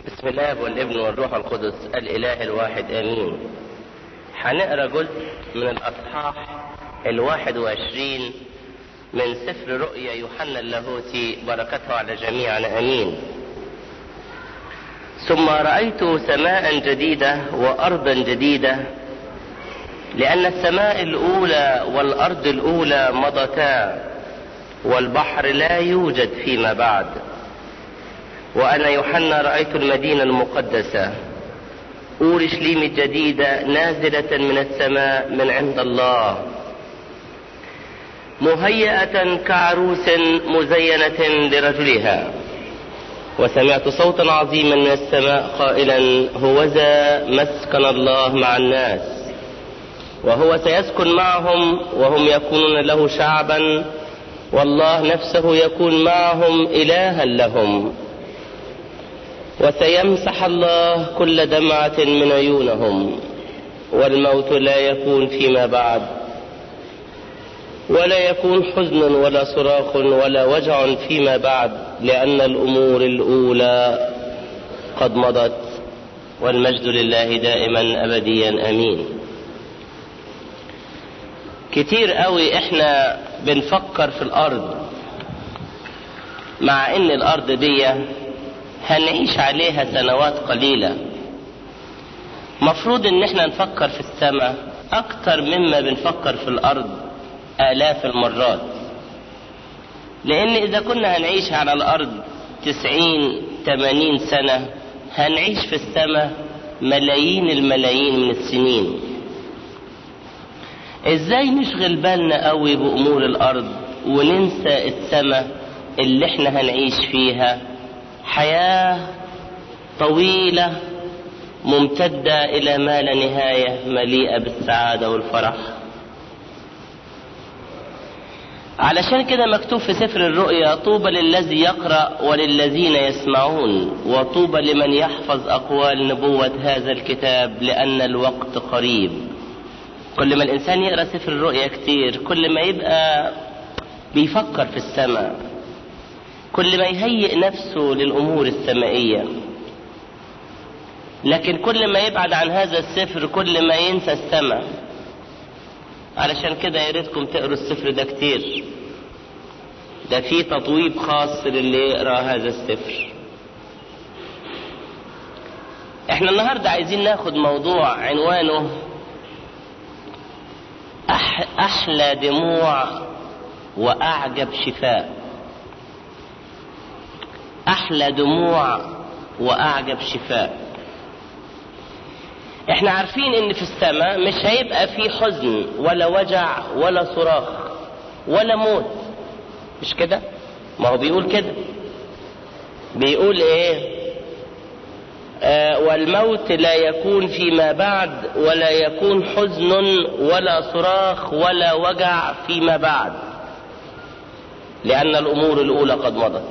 بسم الله والابن والروح القدس الاله الواحد امين هنقرا جزء من الاصحاح الواحد وعشرين من سفر رؤيا يوحنا اللاهوتي بركته على جميعنا امين ثم رايت سماء جديده وارضا جديده لان السماء الاولى والارض الاولى مضتا والبحر لا يوجد فيما بعد وأنا يوحنا رأيت المدينة المقدسة أورشليم الجديدة نازلة من السماء من عند الله مهيئة كعروس مزينة لرجلها وسمعت صوتا عظيما من السماء قائلا هوذا مسكن الله مع الناس وهو سيسكن معهم وهم يكونون له شعبا والله نفسه يكون معهم إلها لهم وسيمسح الله كل دمعة من عيونهم والموت لا يكون فيما بعد ولا يكون حزن ولا صراخ ولا وجع فيما بعد لأن الأمور الأولى قد مضت والمجد لله دائما أبديا أمين كتير قوي احنا بنفكر في الأرض مع ان الأرض دي هنعيش عليها سنوات قليلة مفروض ان احنا نفكر في السماء اكتر مما بنفكر في الارض الاف المرات لان اذا كنا هنعيش على الارض تسعين تمانين سنة هنعيش في السماء ملايين الملايين من السنين ازاي نشغل بالنا قوي بامور الارض وننسى السماء اللي احنا هنعيش فيها حياة طويلة ممتدة إلى ما لا نهاية مليئة بالسعادة والفرح علشان كده مكتوب في سفر الرؤيا طوبى للذي يقرأ وللذين يسمعون وطوبى لمن يحفظ أقوال نبوة هذا الكتاب لأن الوقت قريب كل ما الإنسان يقرأ سفر الرؤيا كتير كل ما يبقى بيفكر في السماء كل ما يهيئ نفسه للأمور السمائية لكن كل ما يبعد عن هذا السفر كل ما ينسى السماء علشان كده يا ريتكم تقروا السفر ده كتير ده فيه تطويب خاص للي يقرا هذا السفر احنا النهارده عايزين ناخد موضوع عنوانه أح احلى دموع واعجب شفاء احلى دموع واعجب شفاء احنا عارفين ان في السماء مش هيبقى في حزن ولا وجع ولا صراخ ولا موت مش كده ما هو بيقول كده بيقول ايه آه والموت لا يكون فيما بعد ولا يكون حزن ولا صراخ ولا وجع فيما بعد لان الامور الاولى قد مضت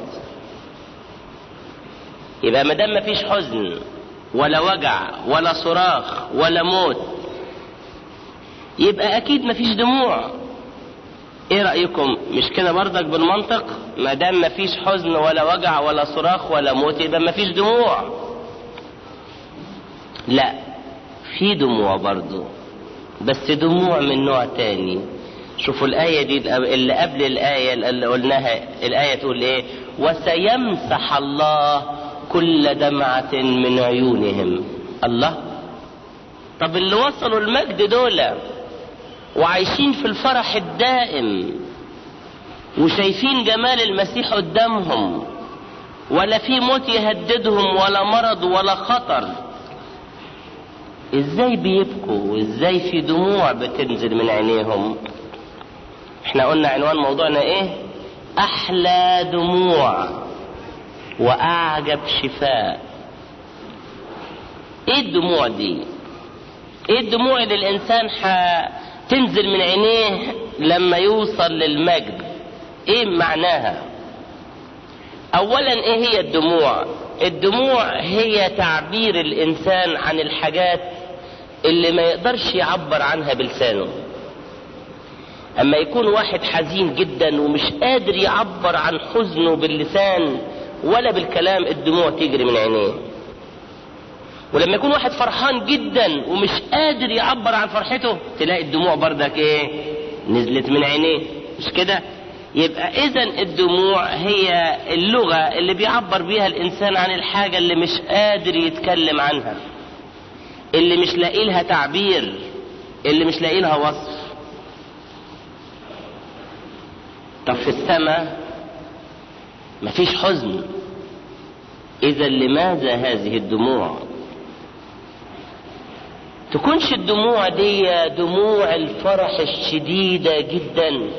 يبقى ما دام مفيش حزن ولا وجع ولا صراخ ولا موت يبقى اكيد مفيش دموع ايه رايكم مش كده برضك بالمنطق ما دام مفيش حزن ولا وجع ولا صراخ ولا موت يبقى مفيش دموع لا في دموع برضو بس دموع من نوع تاني شوفوا الآية دي اللي قبل الآية اللي قلناها الآية تقول إيه وسيمسح الله كل دمعة من عيونهم الله طب اللي وصلوا المجد دول وعايشين في الفرح الدائم وشايفين جمال المسيح قدامهم ولا في موت يهددهم ولا مرض ولا خطر ازاي بيبكوا وازاي في دموع بتنزل من عينيهم احنا قلنا عنوان موضوعنا ايه احلى دموع واعجب شفاء ايه الدموع دي ايه الدموع اللي الانسان تنزل من عينيه لما يوصل للمجد ايه معناها اولا ايه هي الدموع الدموع هي تعبير الانسان عن الحاجات اللي ما يقدرش يعبر عنها بلسانه اما يكون واحد حزين جدا ومش قادر يعبر عن حزنه باللسان ولا بالكلام الدموع تجري من عينيه ولما يكون واحد فرحان جدا ومش قادر يعبر عن فرحته تلاقي الدموع بردك ايه نزلت من عينيه مش كده يبقى اذا الدموع هي اللغة اللي بيعبر بيها الانسان عن الحاجة اللي مش قادر يتكلم عنها اللي مش لاقي لها تعبير اللي مش لاقي لها وصف طب في السماء مفيش حزن اذا لماذا هذه الدموع تكونش الدموع دي دموع الفرح الشديدة جدا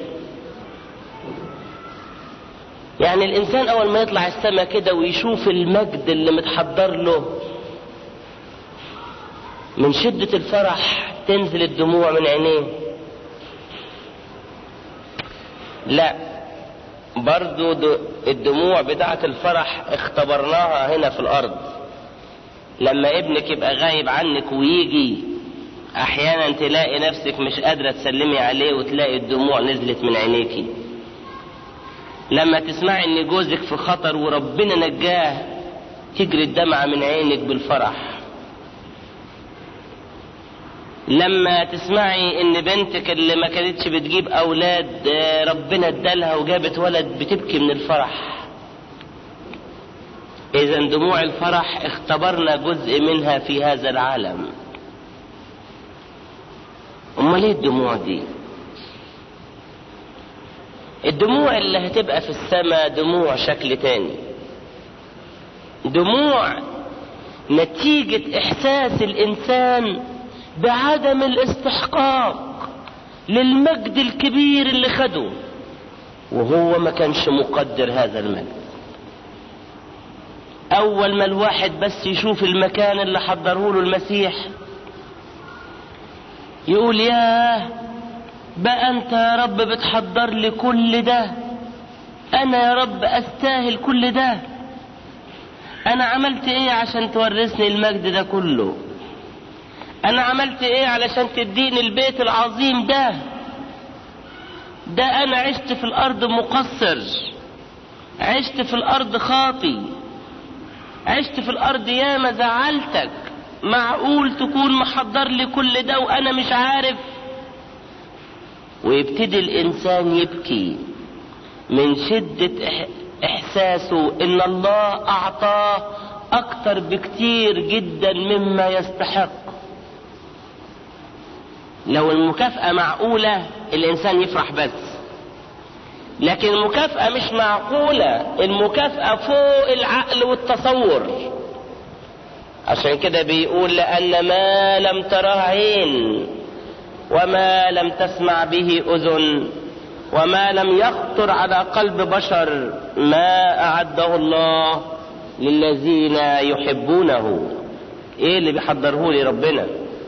يعني الانسان اول ما يطلع السما كده ويشوف المجد اللي متحضر له من شدة الفرح تنزل الدموع من عينيه لا برضو الدموع بتاعة الفرح اختبرناها هنا في الارض لما ابنك يبقى غايب عنك ويجي احيانا تلاقي نفسك مش قادرة تسلمي عليه وتلاقي الدموع نزلت من عينيكي لما تسمعي ان جوزك في خطر وربنا نجاه تجري الدمعة من عينك بالفرح لما تسمعي ان بنتك اللي ما كانتش بتجيب اولاد ربنا ادالها وجابت ولد بتبكي من الفرح اذا دموع الفرح اختبرنا جزء منها في هذا العالم امال ايه الدموع دي الدموع اللي هتبقى في السماء دموع شكل تاني دموع نتيجة احساس الانسان بعدم الاستحقاق للمجد الكبير اللي خده وهو ما كانش مقدر هذا المجد اول ما الواحد بس يشوف المكان اللي حضره له المسيح يقول ياه بقى انت يا رب بتحضر لي كل ده انا يا رب استاهل كل ده انا عملت ايه عشان تورثني المجد ده كله انا عملت ايه علشان تديني البيت العظيم ده ده انا عشت في الارض مقصر عشت في الارض خاطي عشت في الارض ياما زعلتك معقول تكون محضر لي كل ده وانا مش عارف ويبتدي الانسان يبكي من شدة احساسه ان الله اعطاه اكتر بكتير جدا مما يستحق لو المكافأة معقولة الانسان يفرح بس لكن المكافأة مش معقولة المكافأة فوق العقل والتصور عشان كده بيقول لأن ما لم تره عين وما لم تسمع به أذن وما لم يخطر على قلب بشر ما أعده الله للذين يحبونه ايه اللي بيحضره لي ربنا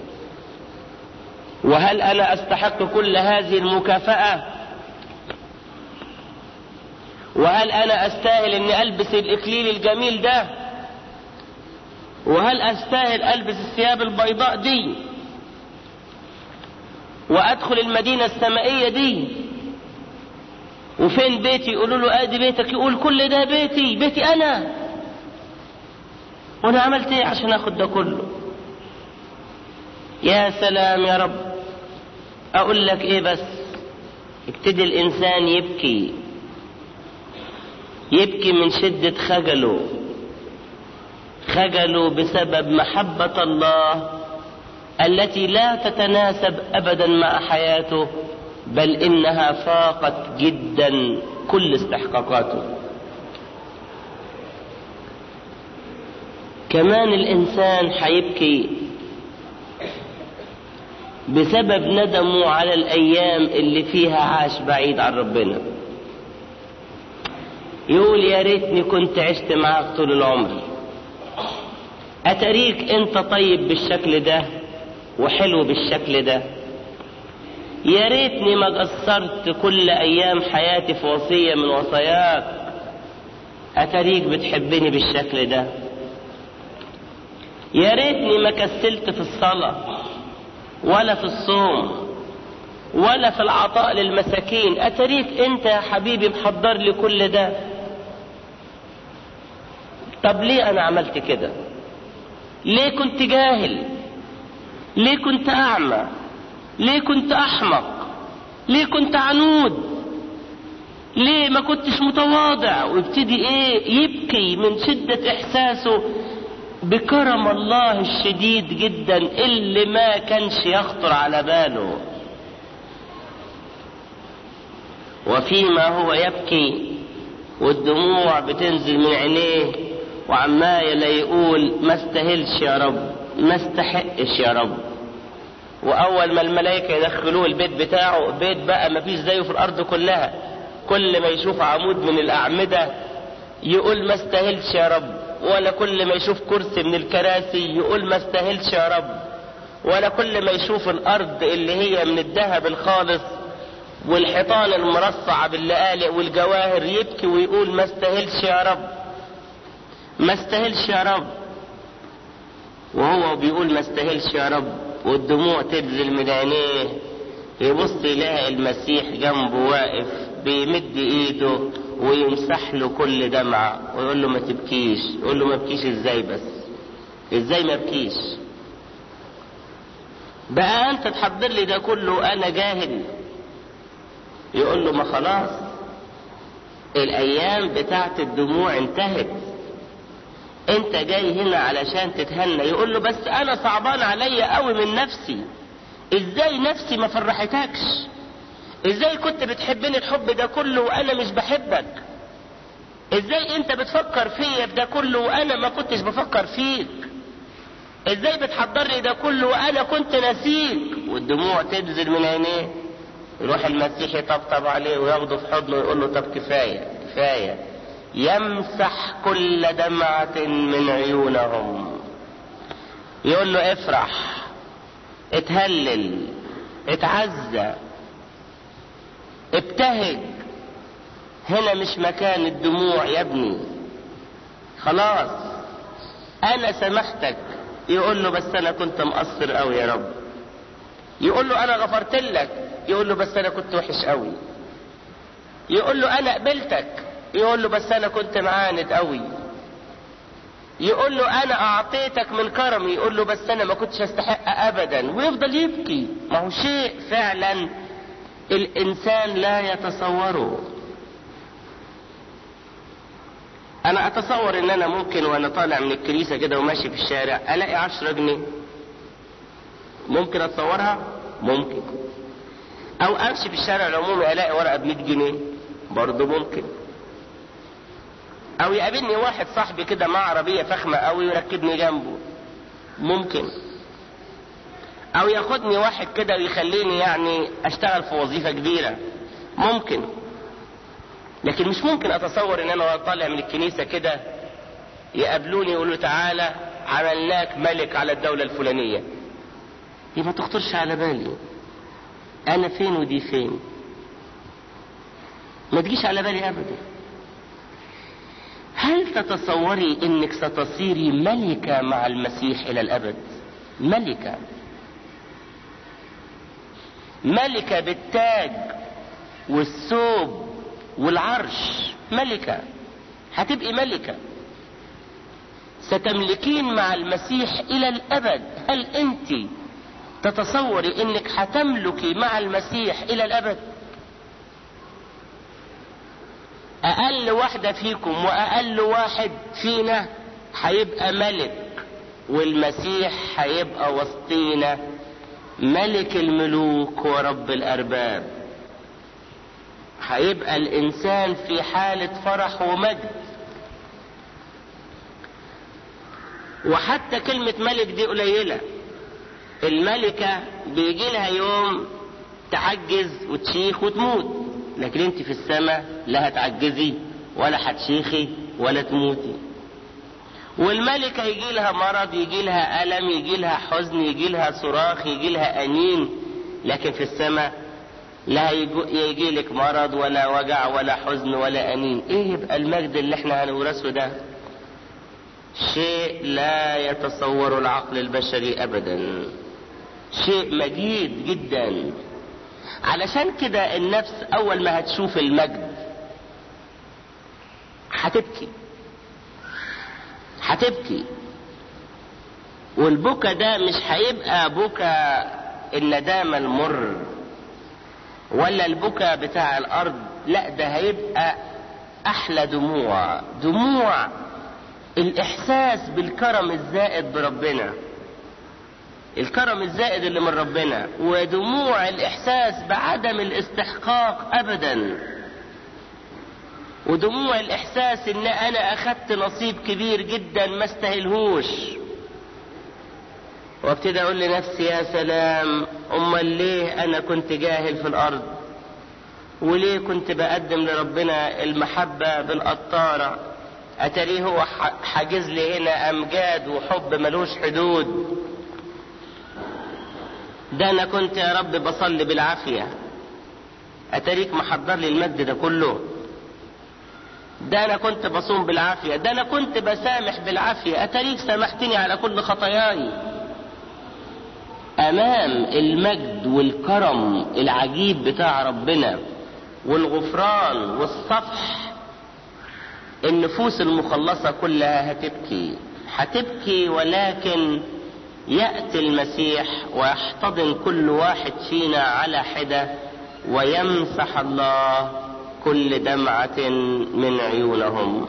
وهل انا استحق كل هذه المكافأة وهل انا استاهل اني البس الاكليل الجميل ده وهل استاهل البس الثياب البيضاء دي وادخل المدينة السمائية دي وفين بيتي يقولوا له ادي بيتك يقول كل ده بيتي بيتي انا وانا عملت ايه عشان اخد ده كله يا سلام يا رب اقول لك ايه بس ابتدي الانسان يبكي يبكي من شدة خجله خجله بسبب محبة الله التي لا تتناسب ابدا مع حياته بل انها فاقت جدا كل استحقاقاته كمان الانسان حيبكي بسبب ندمه على الايام اللي فيها عاش بعيد عن ربنا يقول يا ريتني كنت عشت معاك طول العمر اتريك انت طيب بالشكل ده وحلو بالشكل ده يا ريتني ما قصرت كل ايام حياتي في وصية من وصاياك اتريك بتحبني بالشكل ده يا ريتني ما كسلت في الصلاة ولا في الصوم ولا في العطاء للمساكين اتريك انت يا حبيبي محضر لي كل ده طب ليه انا عملت كده ليه كنت جاهل ليه كنت اعمى ليه كنت احمق ليه كنت عنود ليه ما كنتش متواضع ويبتدي ايه يبكي من شدة احساسه بكرم الله الشديد جدا اللي ما كانش يخطر على باله وفيما هو يبكي والدموع بتنزل من عينيه وعمال يقول ما استاهلش يا رب ما استحقش يا رب واول ما الملائكة يدخلوه البيت بتاعه بيت بقى ما فيش زيه في الارض كلها كل ما يشوف عمود من الاعمدة يقول ما استاهلش يا رب ولا كل ما يشوف كرسي من الكراسي يقول ما استاهلش يا رب ولا كل ما يشوف الارض اللي هي من الذهب الخالص والحيطان المرصعة باللقالق والجواهر يبكي ويقول ما استاهلش يا رب ما استاهلش يا رب وهو بيقول ما استاهلش يا رب والدموع تنزل من عينيه يبص يلاقي المسيح جنبه واقف بيمد ايده ويمسح له كل دمعة ويقول له ما تبكيش يقول له ما بكيش ازاي بس ازاي ما بكيش بقى انت تحضر لي ده كله انا جاهل يقول له ما خلاص الايام بتاعت الدموع انتهت انت جاي هنا علشان تتهنى يقول له بس انا صعبان عليا قوي من نفسي ازاي نفسي ما فرحتكش ازاي كنت بتحبني الحب ده كله وانا مش بحبك ازاي انت بتفكر فيا بده كله وانا ما كنتش بفكر فيك ازاي بتحضر لي ده كله وانا كنت ناسيك والدموع تنزل من عينيه يروح المسيح يطبطب عليه وياخده في حضنه ويقول له طب كفايه كفايه يمسح كل دمعة من عيونهم يقول له افرح اتهلل اتعزى ابتهج هنا مش مكان الدموع يا ابني خلاص انا سامحتك يقول له بس انا كنت مقصر قوي يا رب يقول له انا غفرت لك يقول له بس انا كنت وحش قوي يقول له انا قبلتك يقول له بس انا كنت معاند قوي يقول له انا اعطيتك من كرمي يقول له بس انا ما كنتش استحق ابدا ويفضل يبكي ما هو شيء فعلا الانسان لا يتصوره انا اتصور ان انا ممكن وانا طالع من الكنيسة كده وماشي في الشارع الاقي عشرة جنيه ممكن اتصورها ممكن او امشي في الشارع العمومي الاقي ورقة ب 100 جنيه برضه ممكن او يقابلني واحد صاحبي كده مع عربية فخمة قوي ويركبني جنبه ممكن او ياخدني واحد كده ويخليني يعني اشتغل في وظيفة كبيرة ممكن لكن مش ممكن اتصور ان انا طالع من الكنيسة كده يقابلوني يقولوا تعالى عملناك ملك على الدولة الفلانية دي ما تخطرش على بالي انا فين ودي فين ما تجيش على بالي ابدا هل تتصوري انك ستصيري ملكة مع المسيح الى الابد ملكة ملكة بالتاج والثوب والعرش ملكة هتبقي ملكة ستملكين مع المسيح الى الابد هل انت تتصوري انك هتملكي مع المسيح الى الابد اقل واحدة فيكم واقل واحد فينا هيبقى ملك والمسيح هيبقى وسطينا ملك الملوك ورب الارباب هيبقى الانسان في حالة فرح ومجد وحتى كلمة ملك دي قليلة الملكة بيجي لها يوم تعجز وتشيخ وتموت لكن انت في السماء لا هتعجزي ولا هتشيخي ولا تموتي والملكة يجي لها مرض يجي لها ألم يجي لها حزن يجي لها صراخ يجي لها أنين لكن في السماء لا يجي لك مرض ولا وجع ولا حزن ولا أنين ايه يبقى المجد اللي احنا هنورثه ده شيء لا يتصور العقل البشري أبدا شيء مجيد جدا علشان كده النفس اول ما هتشوف المجد هتبكي هتبكي والبكا ده مش هيبقى بكا الندامة المر ولا البكا بتاع الارض لا ده هيبقى احلى دموع دموع الاحساس بالكرم الزائد بربنا الكرم الزائد اللي من ربنا ودموع الاحساس بعدم الاستحقاق ابدا ودموع الاحساس ان انا اخدت نصيب كبير جدا ما استاهلهوش وابتدي اقول لنفسي يا سلام امال ليه انا كنت جاهل في الارض وليه كنت بقدم لربنا المحبة بالقطارة اتاريه هو حاجز لي هنا امجاد وحب ملوش حدود ده انا كنت يا رب بصلي بالعافية اتاريك محضر لي المجد ده كله ده انا كنت بصوم بالعافية ده انا كنت بسامح بالعافية اتاريك سامحتني على كل خطاياي امام المجد والكرم العجيب بتاع ربنا والغفران والصفح النفوس المخلصة كلها هتبكي هتبكي ولكن يأتي المسيح ويحتضن كل واحد فينا على حدة ويمسح الله كل دمعة من عيونهم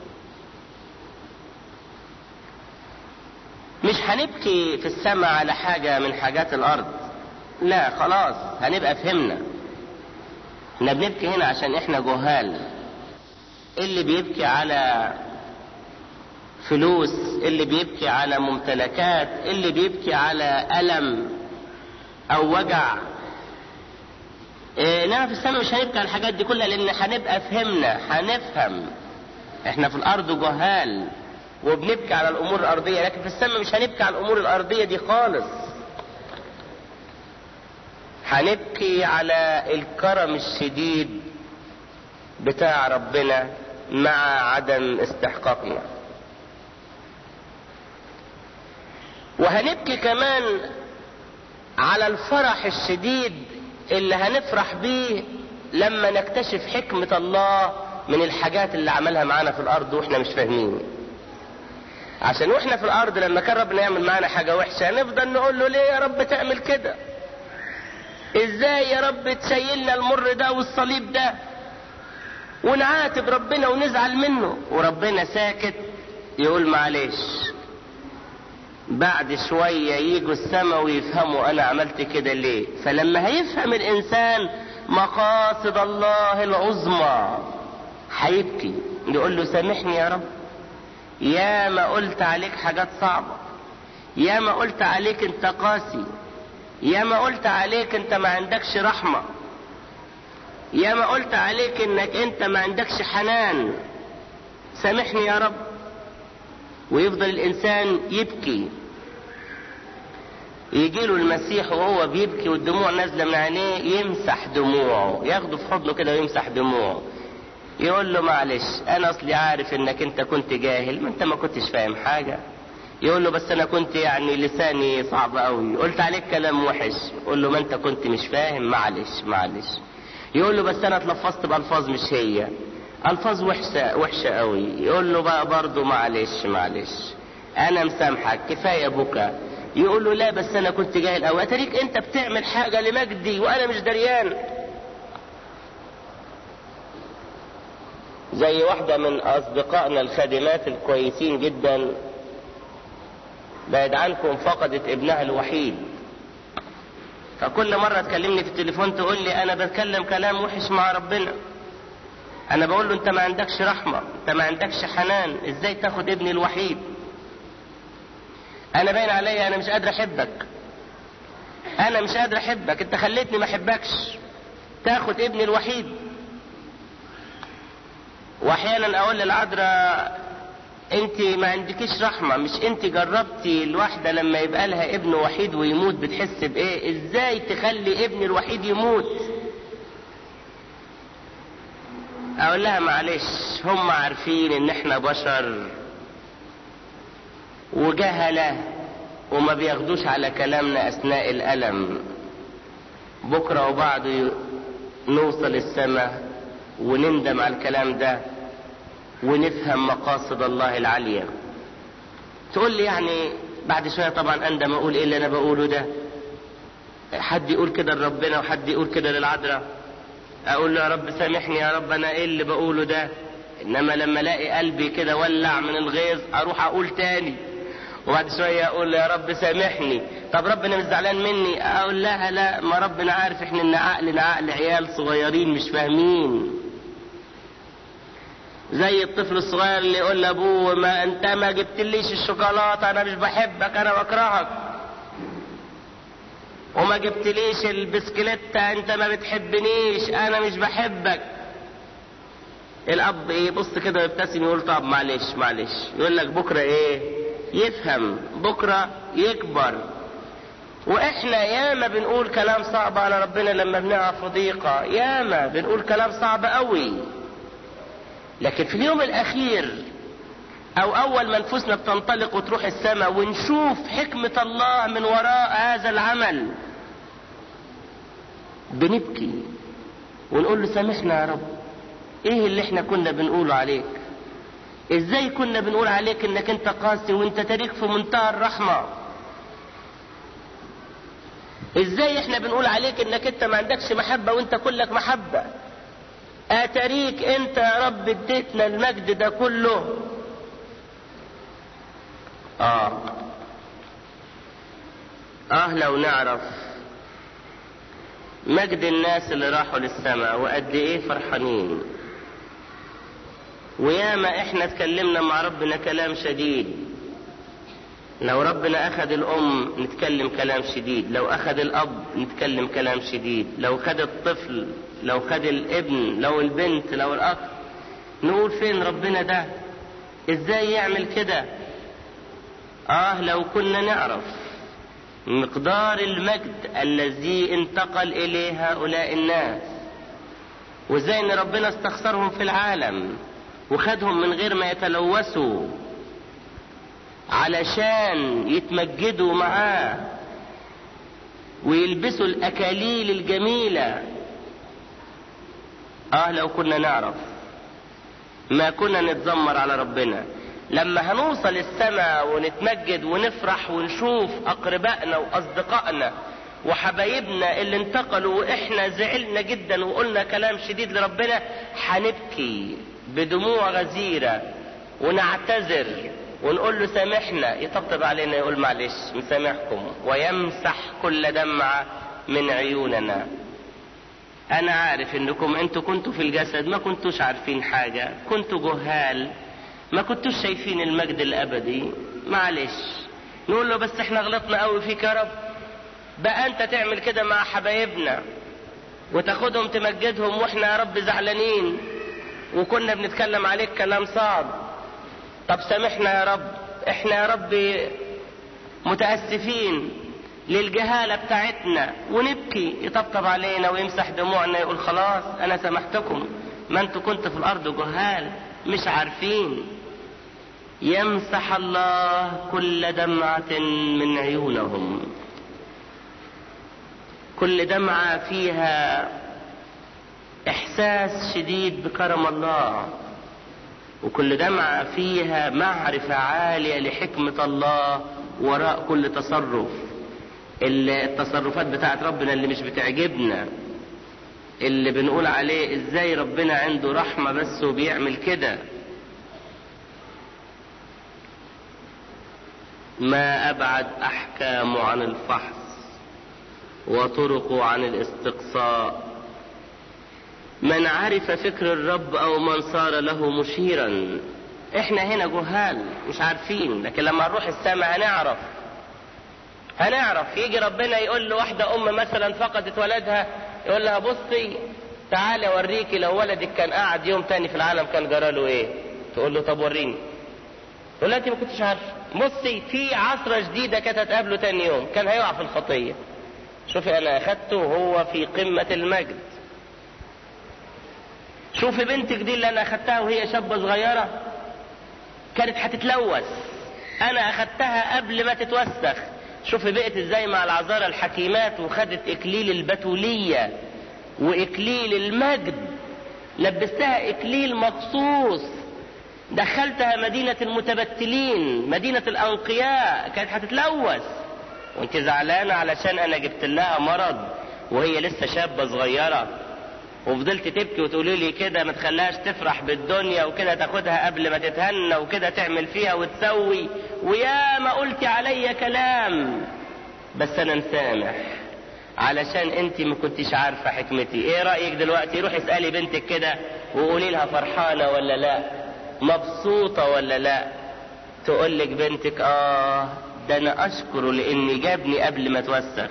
مش هنبكي في السماء على حاجة من حاجات الأرض لا خلاص هنبقى فهمنا احنا بنبكي هنا عشان احنا جهال اللي بيبكي على فلوس اللي بيبكي على ممتلكات اللي بيبكي على ألم أو وجع إيه نعم في السماء مش هنبكي على الحاجات دي كلها لأن هنبقى فهمنا هنفهم احنا في الأرض جهال وبنبكي على الأمور الأرضية لكن في السماء مش هنبكي على الأمور الأرضية دي خالص هنبكي على الكرم الشديد بتاع ربنا مع عدم استحقاقنا وهنبكي كمان على الفرح الشديد اللي هنفرح بيه لما نكتشف حكمة الله من الحاجات اللي عملها معانا في الأرض وإحنا مش فاهمين عشان واحنا في الارض لما كان ربنا يعمل معانا حاجه وحشه نفضل نقول له ليه يا رب تعمل كده ازاي يا رب تشيلنا المر ده والصليب ده ونعاتب ربنا ونزعل منه وربنا ساكت يقول معلش بعد شوية يجوا السما ويفهموا انا عملت كده ليه فلما هيفهم الانسان مقاصد الله العظمى هيبكي يقول له سامحني يا رب يا ما قلت عليك حاجات صعبة يا ما قلت عليك انت قاسي يا ما قلت عليك انت ما عندكش رحمة يا ما قلت عليك انك انت ما عندكش حنان سامحني يا رب ويفضل الانسان يبكي يجي له المسيح وهو بيبكي والدموع نازله من عينيه يمسح دموعه ياخده في حضنه كده ويمسح دموعه يقول له معلش انا اصلي عارف انك انت كنت جاهل ما انت ما كنتش فاهم حاجة يقول له بس انا كنت يعني لساني صعب قوي قلت عليك كلام وحش يقول له ما انت كنت مش فاهم معلش معلش يقول له بس انا اتلفظت بالفاظ مش هي الفاظ وحشة وحشة قوي يقول له بقى برضه معلش معلش انا مسامحك كفاية بكى يقول له لا بس انا كنت جاهل قوي اتريك انت بتعمل حاجة لمجدي وانا مش دريان زي واحدة من أصدقائنا الخادمات الكويسين جدا بعد عنكم فقدت ابنها الوحيد فكل مرة تكلمني في التليفون تقول لي أنا بتكلم كلام وحش مع ربنا أنا بقول له أنت ما عندكش رحمة أنت ما عندكش حنان إزاي تاخد ابني الوحيد أنا باين عليا أنا مش قادر أحبك أنا مش قادر أحبك أنت خليتني ما أحبكش تاخد ابني الوحيد واحيانا اقول للعذراء انت ما عندكيش رحمة مش انت جربتي الواحدة لما يبقى لها ابن وحيد ويموت بتحس بايه ازاي تخلي ابن الوحيد يموت اقول لها معلش هم عارفين ان احنا بشر وجهلة وما بياخدوش على كلامنا اثناء الالم بكرة وبعده نوصل السماء ونندم على الكلام ده ونفهم مقاصد الله العالية تقول لي يعني بعد شويه طبعا اندم اقول ايه اللي انا بقوله ده حد يقول كده لربنا وحد يقول كده للعذراء اقول له يا رب سامحني يا رب انا ايه اللي بقوله ده انما لما الاقي قلبي كده ولع من الغيظ اروح اقول تاني وبعد شويه اقول يا رب سامحني طب ربنا مش زعلان مني اقول لها لا ما ربنا عارف احنا ان عقلنا عقل عيال صغيرين مش فاهمين زي الطفل الصغير اللي يقول لابوه ما انت ما جبتليش الشوكولاته انا مش بحبك انا بكرهك وما جبتليش البسكليتة انت ما بتحبنيش انا مش بحبك الاب يبص كده ويبتسم يقول طب معلش معلش يقول لك بكره ايه يفهم بكره يكبر واحنا ياما بنقول كلام صعب على ربنا لما بنقع في ضيقه ياما بنقول كلام صعب قوي لكن في اليوم الاخير او اول ما نفوسنا بتنطلق وتروح السماء ونشوف حكمة الله من وراء هذا العمل بنبكي ونقول له سامحنا يا رب ايه اللي احنا كنا بنقوله عليك ازاي كنا بنقول عليك انك انت قاسي وانت تاريخ في منتهى الرحمة ازاي احنا بنقول عليك انك انت ما عندكش محبة وانت كلك محبة اتاريك انت يا رب اديتنا المجد ده كله اه اه لو نعرف مجد الناس اللي راحوا للسماء وقد ايه فرحانين وياما احنا اتكلمنا مع ربنا كلام شديد لو ربنا اخذ الام نتكلم كلام شديد لو اخذ الاب نتكلم كلام شديد لو خد الطفل لو خد الابن لو البنت لو الاخ نقول فين ربنا ده ازاي يعمل كده اه لو كنا نعرف مقدار المجد الذي انتقل اليه هؤلاء الناس وازاي ان ربنا استخسرهم في العالم وخدهم من غير ما يتلوثوا علشان يتمجدوا معاه ويلبسوا الاكاليل الجميله اه لو كنا نعرف ما كنا نتذمر على ربنا لما هنوصل السماء ونتمجد ونفرح ونشوف اقربائنا واصدقائنا وحبايبنا اللي انتقلوا واحنا زعلنا جدا وقلنا كلام شديد لربنا هنبكي بدموع غزيره ونعتذر ونقول له سامحنا يطبطب علينا يقول معلش مسامحكم ويمسح كل دمعه من عيوننا انا عارف انكم انتوا كنتوا في الجسد ما كنتوش عارفين حاجه كنتوا جهال ما كنتوش شايفين المجد الابدي معلش نقول له بس احنا غلطنا قوي فيك يا رب بقى انت تعمل كده مع حبايبنا وتاخدهم تمجدهم واحنا يا رب زعلانين وكنا بنتكلم عليك كلام صعب طب سامحنا يا رب احنا يا رب متاسفين للجهالة بتاعتنا ونبكي يطبطب علينا ويمسح دموعنا يقول خلاص انا سامحتكم ما انتوا كنتوا في الارض جهال مش عارفين يمسح الله كل دمعة من عيونهم كل دمعة فيها إحساس شديد بكرم الله وكل دمعة فيها معرفة عالية لحكمة الله وراء كل تصرف التصرفات بتاعت ربنا اللي مش بتعجبنا اللي بنقول عليه ازاي ربنا عنده رحمة بس وبيعمل كده ما ابعد احكامه عن الفحص وطرقه عن الاستقصاء من عرف فكر الرب او من صار له مشيرا احنا هنا جهال مش عارفين لكن لما نروح السماء هنعرف هنعرف يجي ربنا يقول لواحدة ام مثلا فقدت ولدها يقول لها بصي تعالي اوريكي لو ولدك كان قاعد يوم تاني في العالم كان جراله ايه تقول له طب وريني تقول لها انت ما كنتش عارفه بصي في عصرة جديدة كانت هتقابله تاني يوم كان هيقع في الخطية شوفي انا اخدته وهو في قمة المجد شوفي بنتك دي اللي انا اخدتها وهي شابة صغيرة كانت هتتلوث انا اخدتها قبل ما تتوسخ شوفي بقت ازاي مع العذارى الحكيمات وخدت اكليل البتولية واكليل المجد لبستها اكليل مخصوص دخلتها مدينة المتبتلين مدينة الأنقياء كانت هتتلوث وانت زعلانة علشان أنا جبت لها مرض وهي لسه شابة صغيرة وفضلت تبكي وتقولي لي كده ما تخليهاش تفرح بالدنيا وكده تاخدها قبل ما تتهنى وكده تعمل فيها وتسوي ويا ما قلتي عليا كلام بس انا مسامح علشان انت ما كنتش عارفه حكمتي ايه رايك دلوقتي روحي اسالي بنتك كده وقولي لها فرحانه ولا لا مبسوطه ولا لا تقول لك بنتك اه ده انا اشكره لاني جابني قبل ما اتوسخ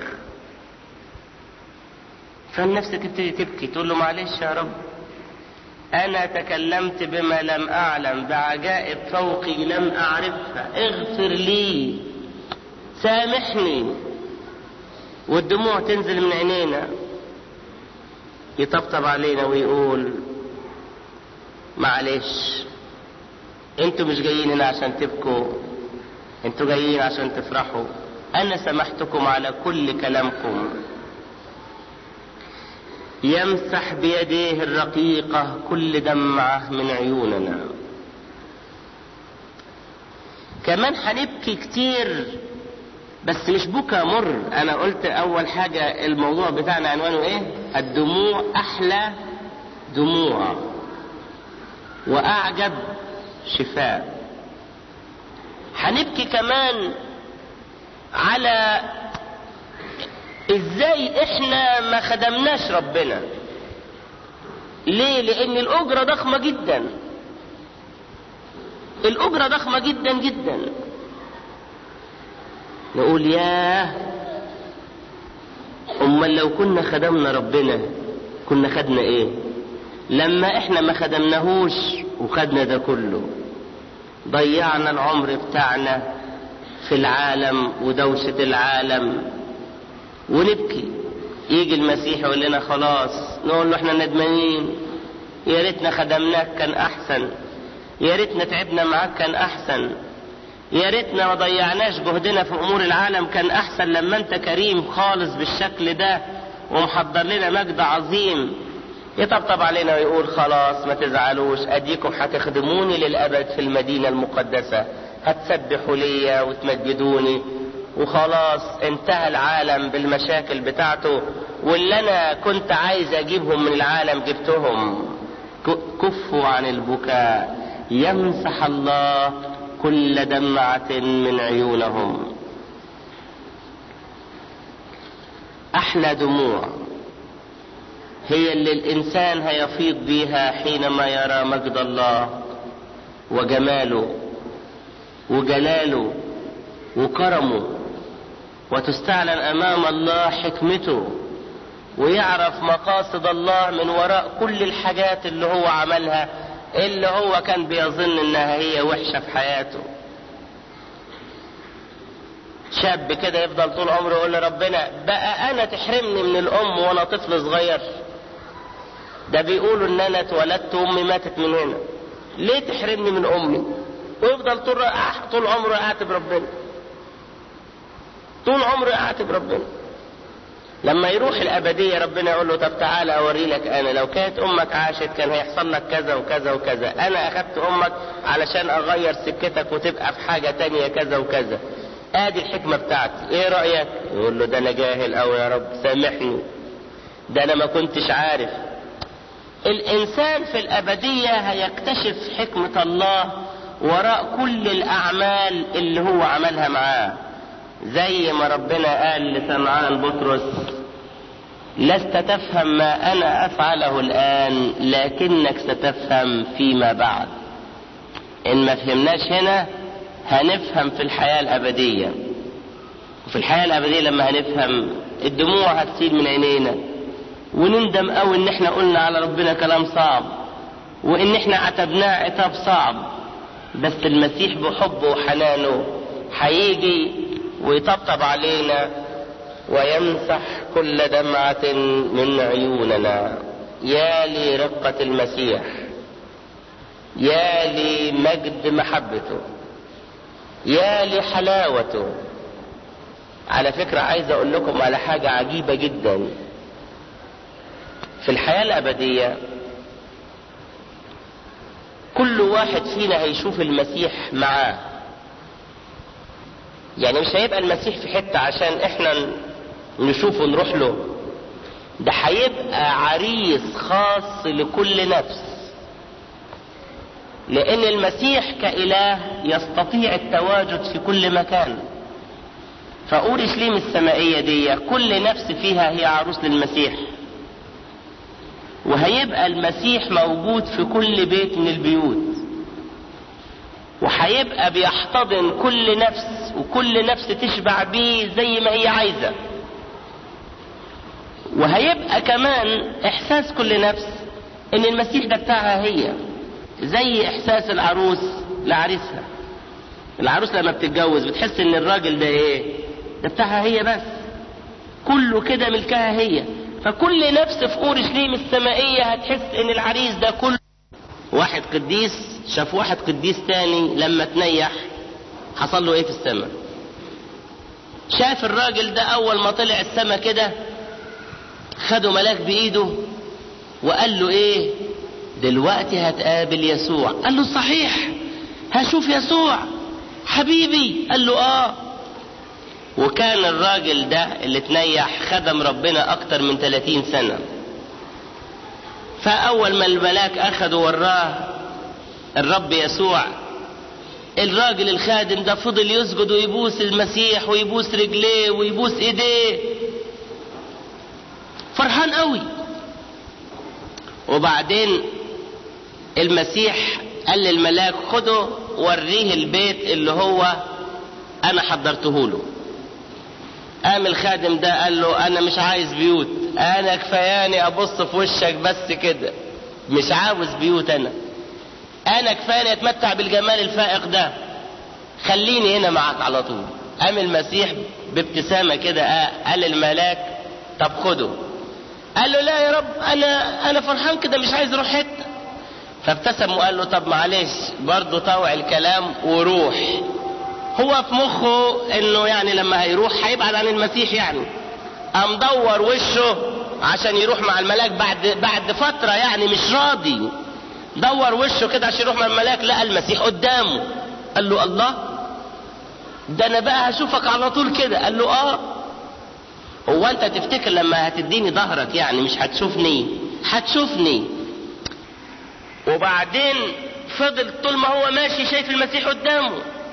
فالنفس تبتدي تبكي تقول له معلش يا رب انا تكلمت بما لم اعلم بعجائب فوقي لم اعرفها اغفر لي سامحني والدموع تنزل من عينينا يطبطب علينا ويقول معلش انتوا مش جايين هنا عشان تبكوا انتوا جايين عشان تفرحوا انا سمحتكم على كل كلامكم يمسح بيديه الرقيقة كل دمعة من عيوننا كمان هنبكي كتير بس مش بكى مر انا قلت اول حاجة الموضوع بتاعنا عنوانه ايه الدموع احلى دموع واعجب شفاء هنبكي كمان على ازاي احنا ما خدمناش ربنا ليه لان الاجرة ضخمة جدا الاجرة ضخمة جدا جدا نقول ياه امال لو كنا خدمنا ربنا كنا خدنا ايه لما احنا ما خدمناهوش وخدنا ده كله ضيعنا العمر بتاعنا في العالم ودوشة العالم ونبكي يجي المسيح يقول لنا خلاص نقول له احنا ندمانين يا ريتنا خدمناك كان احسن يا ريتنا تعبنا معاك كان احسن يا ريتنا ما ضيعناش جهدنا في امور العالم كان احسن لما انت كريم خالص بالشكل ده ومحضر لنا مجد عظيم يطبطب علينا ويقول خلاص ما تزعلوش اديكم هتخدموني للابد في المدينه المقدسه هتسبحوا ليا وتمجدوني وخلاص انتهى العالم بالمشاكل بتاعته واللي انا كنت عايز اجيبهم من العالم جبتهم كفوا عن البكاء يمسح الله كل دمعة من عيونهم احلى دموع هي اللي الانسان هيفيض بيها حينما يرى مجد الله وجماله وجلاله وكرمه وتستعلن امام الله حكمته ويعرف مقاصد الله من وراء كل الحاجات اللي هو عملها اللي هو كان بيظن انها هي وحشه في حياته شاب كده يفضل طول عمره يقول لربنا بقى انا تحرمني من الام وانا طفل صغير ده بيقولوا ان انا اتولدت وامي ماتت من هنا ليه تحرمني من امي ويفضل طول طول عمره يعاتب ربنا طول عمره يعاتب ربنا لما يروح الأبدية ربنا يقول له طب تعالى أوري لك أنا لو كانت أمك عاشت كان هيحصل لك كذا وكذا وكذا أنا أخدت أمك علشان أغير سكتك وتبقى في حاجة تانية كذا وكذا آدي الحكمة بتاعتي إيه رأيك؟ يقول له ده أنا جاهل أوي يا رب سامحني ده أنا ما كنتش عارف الإنسان في الأبدية هيكتشف حكمة الله وراء كل الأعمال اللي هو عملها معاه زي ما ربنا قال لسمعان بطرس لست تفهم ما انا افعله الان لكنك ستفهم فيما بعد ان ما فهمناش هنا هنفهم في الحياة الابدية وفي الحياة الابدية لما هنفهم الدموع هتسيل من عينينا ونندم قوي ان احنا قلنا على ربنا كلام صعب وان احنا عتبناه عتاب صعب بس المسيح بحبه وحنانه هيجي ويطبطب علينا ويمسح كل دمعة من عيوننا يا لرقة المسيح يا لمجد محبته يا لحلاوته على فكرة عايز اقول لكم على حاجة عجيبة جدا في الحياة الابدية كل واحد فينا هيشوف المسيح معاه يعني مش هيبقى المسيح في حتة عشان احنا نشوفه نروح له ده هيبقى عريس خاص لكل نفس لان المسيح كاله يستطيع التواجد في كل مكان فاورشليم السمائيه دي كل نفس فيها هي عروس للمسيح وهيبقى المسيح موجود في كل بيت من البيوت وهيبقى بيحتضن كل نفس وكل نفس تشبع بيه زي ما هي عايزه وهيبقى كمان احساس كل نفس ان المسيح ده بتاعها هي زي احساس العروس لعريسها العروس لما بتتجوز بتحس ان الراجل ده ايه ده بتاعها هي بس كله كده ملكها هي فكل نفس في اورشليم السمائيه هتحس ان العريس ده كله واحد قديس شاف واحد قديس تاني لما تنيح حصل له ايه في السماء شاف الراجل ده اول ما طلع السماء كده خده ملاك بايده وقال له ايه دلوقتي هتقابل يسوع قال له صحيح هشوف يسوع حبيبي قال له اه وكان الراجل ده اللي تنيح خدم ربنا اكتر من 30 سنة فاول ما الملاك اخده وراه الرب يسوع الراجل الخادم ده فضل يسجد ويبوس المسيح ويبوس رجليه ويبوس ايديه فرحان قوي وبعدين المسيح قال للملاك خده وريه البيت اللي هو انا حضرته له قام الخادم ده قال له انا مش عايز بيوت انا كفاياني ابص في وشك بس كده مش عاوز بيوت انا انا كفاياني اتمتع بالجمال الفائق ده خليني هنا معاك على طول قام المسيح بابتسامة كده قال الملاك طب خده قال له لا يا رب انا انا فرحان كده مش عايز اروح حته فابتسم وقال له طب معلش برضه طوع الكلام وروح هو في مخه انه يعني لما هيروح هيبعد عن المسيح يعني قام دور وشه عشان يروح مع الملاك بعد بعد فتره يعني مش راضي دور وشه كده عشان يروح مع الملاك لقى المسيح قدامه قال له الله ده انا بقى هشوفك على طول كده قال له اه هو انت تفتكر لما هتديني ظهرك يعني مش هتشوفني هتشوفني وبعدين فضل طول ما هو ماشي شايف المسيح قدامه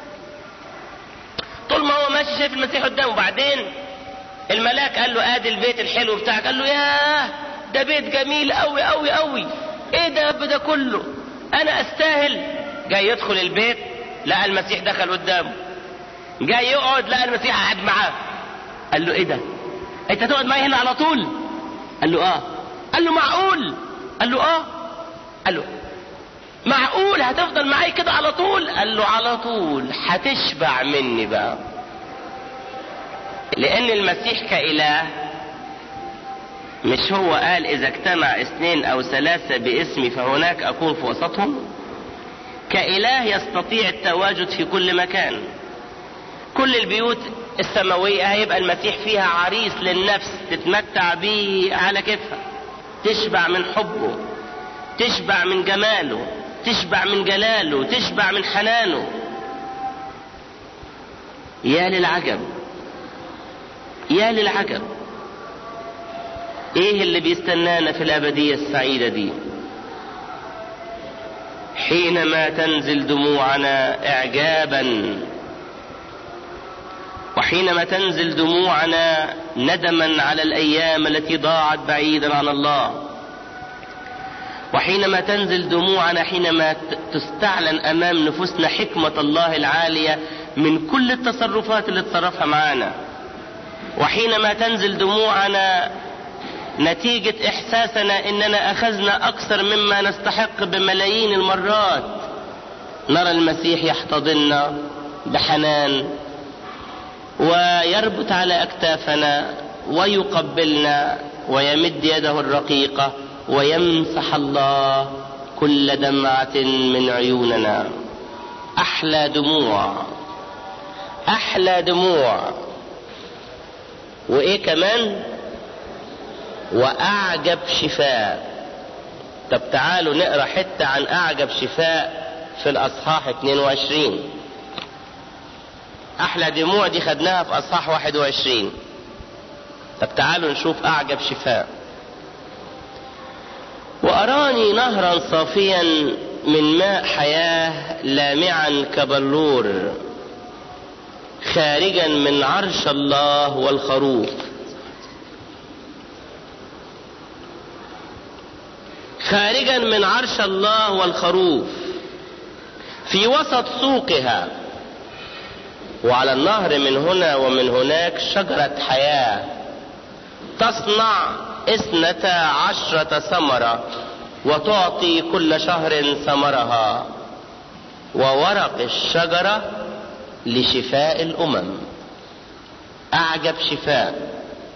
طول ما هو ماشي شايف المسيح قدامه وبعدين الملاك قال له ادي البيت الحلو بتاعك قال له ياه ده بيت جميل قوي قوي قوي ايه ده ده كله انا استاهل جاي يدخل البيت لقى المسيح دخل قدامه جاي يقعد لقى المسيح قاعد معاه قال له ايه ده انت تقعد معايا هنا على طول قال له اه قال له معقول قال له اه قال له معقول هتفضل معايا كده على طول قال له على طول هتشبع مني بقى لان المسيح كاله مش هو قال اذا اجتمع اثنين او ثلاثة باسمي فهناك اكون في وسطهم كاله يستطيع التواجد في كل مكان كل البيوت السماوية هيبقى المسيح فيها عريس للنفس تتمتع به على كيفها تشبع من حبه تشبع من جماله تشبع من جلاله تشبع من حنانه يا للعجب يا للعجب ايه اللي بيستنانا في الابدية السعيدة دي حينما تنزل دموعنا اعجابا وحينما تنزل دموعنا ندما على الايام التي ضاعت بعيدا عن الله وحينما تنزل دموعنا حينما تستعلن امام نفوسنا حكمه الله العاليه من كل التصرفات اللي تصرفها معانا وحينما تنزل دموعنا نتيجه احساسنا اننا اخذنا اكثر مما نستحق بملايين المرات نرى المسيح يحتضننا بحنان ويربط على اكتافنا ويقبلنا ويمد يده الرقيقه ويمسح الله كل دمعه من عيوننا احلى دموع احلى دموع وايه كمان واعجب شفاء طب تعالوا نقرا حته عن اعجب شفاء في الاصحاح 22 احلى دموع دي خدناها في اصحاح 21 طب تعالوا نشوف اعجب شفاء واراني نهرا صافيا من ماء حياه لامعا كبلور خارجا من عرش الله والخروف خارجا من عرش الله والخروف في وسط سوقها وعلى النهر من هنا ومن هناك شجرة حياة تصنع اثنتا عشرة ثمرة وتعطي كل شهر ثمرها وورق الشجرة لشفاء الأمم أعجب شفاء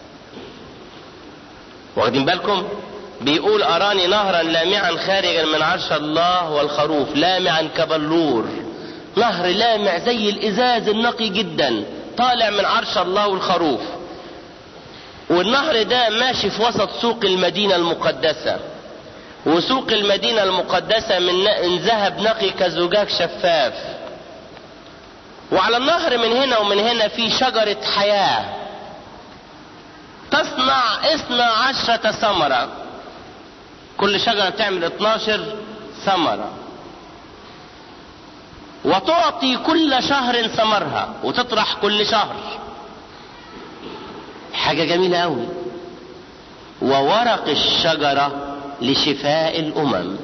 واخدين بالكم بيقول أراني نهرا لامعا خارجا من عرش الله والخروف لامعا كبلور نهر لامع زي الإزاز النقي جدا طالع من عرش الله والخروف والنهر ده ماشي في وسط سوق المدينة المقدسة وسوق المدينة المقدسة من ذهب نقي كزجاج شفاف وعلى النهر من هنا ومن هنا في شجرة حياة تصنع اثنا عشرة ثمرة كل شجرة تعمل 12 ثمرة وتعطي كل شهر ثمرها وتطرح كل شهر حاجة جميلة أوي وورق الشجرة لشفاء الأمم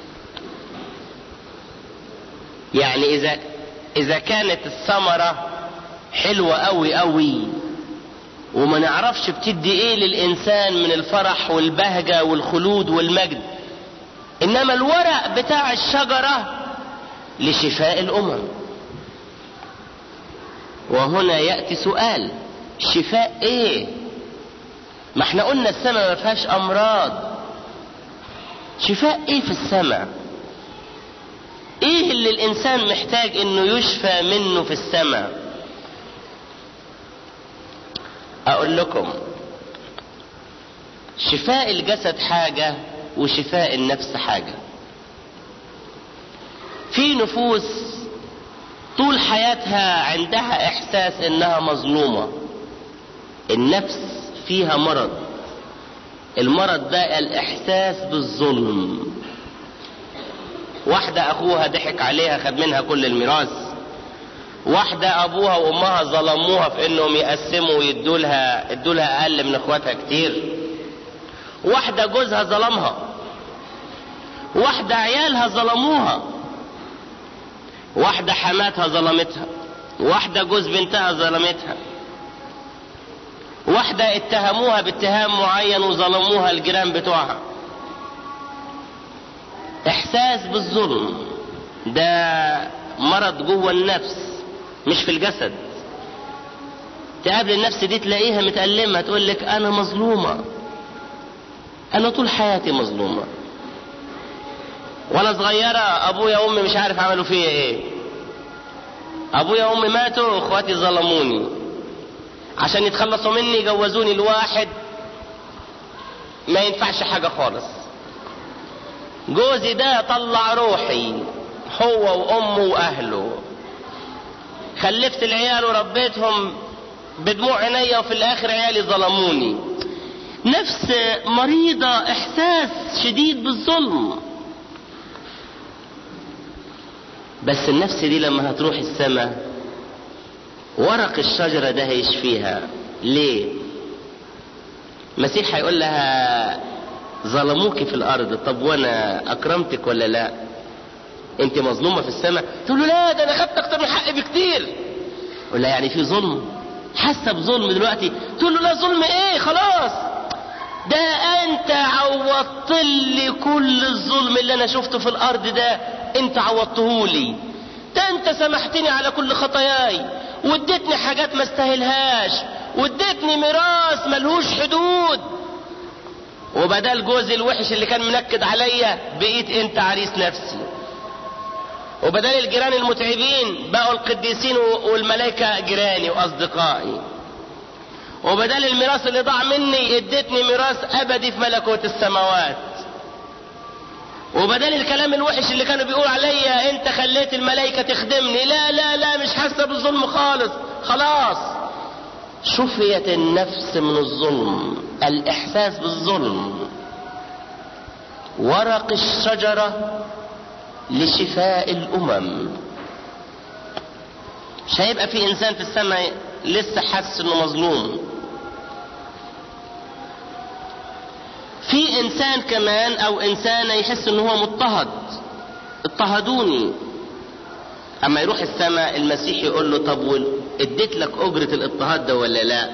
يعني إذا إذا كانت الثمرة حلوة أوي أوي وما نعرفش بتدي ايه للانسان من الفرح والبهجة والخلود والمجد انما الورق بتاع الشجرة لشفاء الامم وهنا يأتي سؤال شفاء ايه ما احنا قلنا السماء ما فيهاش امراض شفاء ايه في السماء ايه اللي الانسان محتاج انه يشفى منه في السماء اقول لكم شفاء الجسد حاجة وشفاء النفس حاجة في نفوس طول حياتها عندها احساس انها مظلومة النفس فيها مرض المرض ده الاحساس بالظلم واحدة اخوها ضحك عليها خد منها كل الميراث واحدة ابوها وامها ظلموها في انهم يقسموا ويدوا لها ادوا لها اقل من اخواتها كتير واحدة جوزها ظلمها واحدة عيالها ظلموها واحدة حماتها ظلمتها واحدة جوز بنتها ظلمتها واحدة اتهموها باتهام معين وظلموها الجيران بتوعها احساس بالظلم ده مرض جوه النفس مش في الجسد تقابل النفس دي تلاقيها متألمة تقول لك انا مظلومة انا طول حياتي مظلومة وانا صغيرة ابويا وامي مش عارف عملوا فيا ايه ابويا وامي ماتوا واخواتي ظلموني عشان يتخلصوا مني جوزوني لواحد ما ينفعش حاجة خالص جوزي ده طلع روحي هو وامه واهله خلفت العيال وربيتهم بدموع عينيا وفي الاخر عيالي ظلموني نفس مريضة احساس شديد بالظلم بس النفس دي لما هتروح السماء ورق الشجرة ده هيشفيها ليه المسيح هيقول لها ظلموك في الارض طب وانا اكرمتك ولا لا انت مظلومه في السماء تقول له لا ده انا خدت اكتر من حقي بكتير يقول لها يعني في ظلم حاسه بظلم دلوقتي تقول له لا ظلم ايه خلاص ده انت عوضت لي كل الظلم اللي انا شفته في الارض ده انت عوضته لي ده انت سامحتني على كل خطاياي واديتني حاجات ما استاهلهاش واديتني ميراث ملهوش حدود وبدل جوزي الوحش اللي كان منكد عليا بقيت انت عريس نفسي وبدل الجيران المتعبين بقوا القديسين والملائكة جيراني واصدقائي وبدل الميراث اللي ضاع مني اديتني ميراث ابدي في ملكوت السماوات وبدل الكلام الوحش اللي كانوا بيقولوا عليا انت خليت الملائكة تخدمني لا لا لا مش حاسة بالظلم خالص خلاص شفيت النفس من الظلم الاحساس بالظلم ورق الشجرة لشفاء الامم مش هيبقى في انسان في السماء لسه حاسس انه مظلوم في انسان كمان او انسانة يحس ان هو مضطهد اضطهدوني اما يروح السماء المسيح يقول له طب اديت لك اجرة الاضطهاد ده ولا لا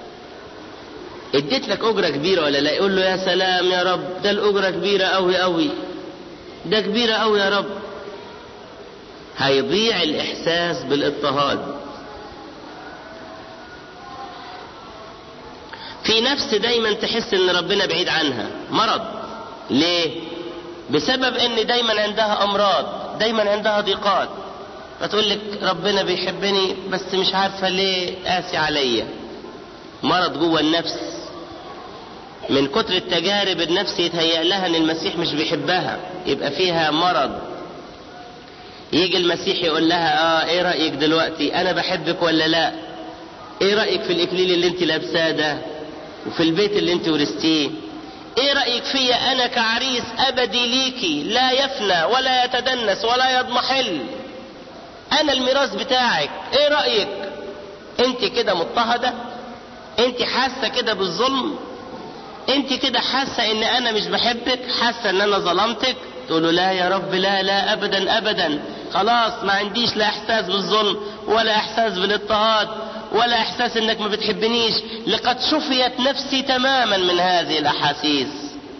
اديت لك اجرة كبيرة ولا لا يقول له يا سلام يا رب ده الاجرة كبيرة قوي قوي ده كبيرة قوي يا رب هيضيع الاحساس بالاضطهاد في نفس دايما تحس ان ربنا بعيد عنها مرض ليه بسبب ان دايما عندها امراض دايما عندها ضيقات فتقول لك ربنا بيحبني بس مش عارفة ليه قاسي عليا مرض جوه النفس من كتر التجارب النفس يتهيأ لها ان المسيح مش بيحبها يبقى فيها مرض يجي المسيح يقول لها اه ايه رأيك دلوقتي انا بحبك ولا لا ايه رأيك في الاكليل اللي انت لابساه ده وفي البيت اللي انت ورثتيه ايه رأيك فيا انا كعريس ابدي ليكي لا يفنى ولا يتدنس ولا يضمحل انا الميراث بتاعك ايه رأيك انت كده مضطهدة انت حاسة كده بالظلم انت كده حاسة ان انا مش بحبك حاسة ان انا ظلمتك تقول له لا يا رب لا لا ابدا ابدا خلاص ما عنديش لا احساس بالظلم ولا احساس بالاضطهاد ولا احساس انك ما بتحبنيش لقد شفيت نفسي تماما من هذه الاحاسيس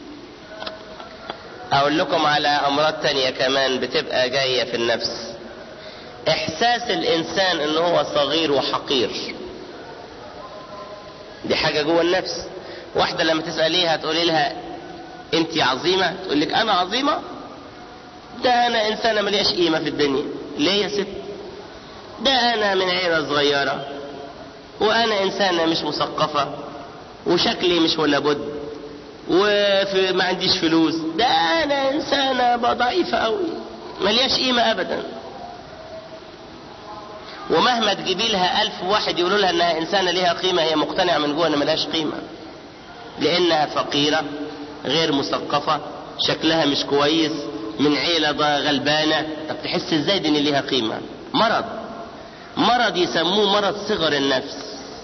اقول لكم على امراض تانية كمان بتبقى جاية في النفس احساس الانسان ان هو صغير وحقير دي حاجة جوه النفس واحدة لما تسأليها تقولي لها انت عظيمة تقول لك انا عظيمة ده انا انسانة ملياش قيمة في الدنيا ليه يا ست ده انا من عيلة صغيرة وانا انسانة مش مثقفة وشكلي مش ولا بد وما عنديش فلوس ده انا انسانة ضعيفة قوي ملياش قيمة ابدا ومهما تجيبي لها ألف واحد يقولوا لها انها انسانة ليها قيمة هي مقتنعة من جوه ان ملهاش قيمة لانها فقيرة غير مثقفة شكلها مش كويس من عيلة غلبانة طب تحس ازاي دي ان ليها قيمة مرض مرض يسموه مرض صغر النفس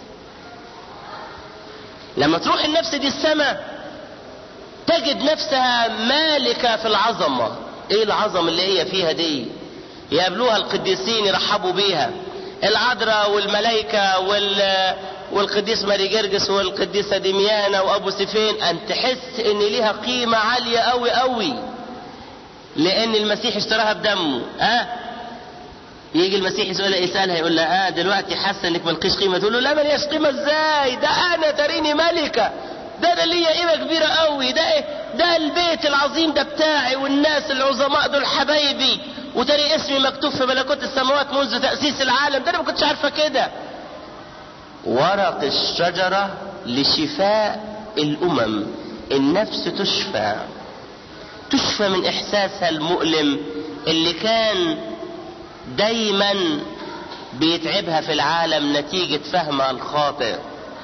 لما تروح النفس دي السماء تجد نفسها مالكة في العظمة ايه العظمة اللي هي فيها دي يقابلوها القديسين يرحبوا بيها العذراء والملائكة وال والقديس ماري جرجس والقديسة دميانة وابو سفين ان تحس ان ليها قيمة عالية قوي قوي لان المسيح اشتراها بدمه ها أه؟ يجي المسيح يسألها يسألها يقول لها اه دلوقتي حاسة انك ملكيش قيمة تقول له لا ملياش قيمة ازاي ده انا تريني ملكة ده ده ليا قيمة كبيرة قوي ده ايه ده البيت العظيم ده بتاعي والناس العظماء دول حبايبي وتري اسمي مكتوب في ملكوت السماوات منذ تأسيس العالم ده انا ما كنتش عارفة كده ورق الشجرة لشفاء الامم النفس تشفى تشفى من احساسها المؤلم اللي كان دايما بيتعبها في العالم نتيجة فهمها الخاطئ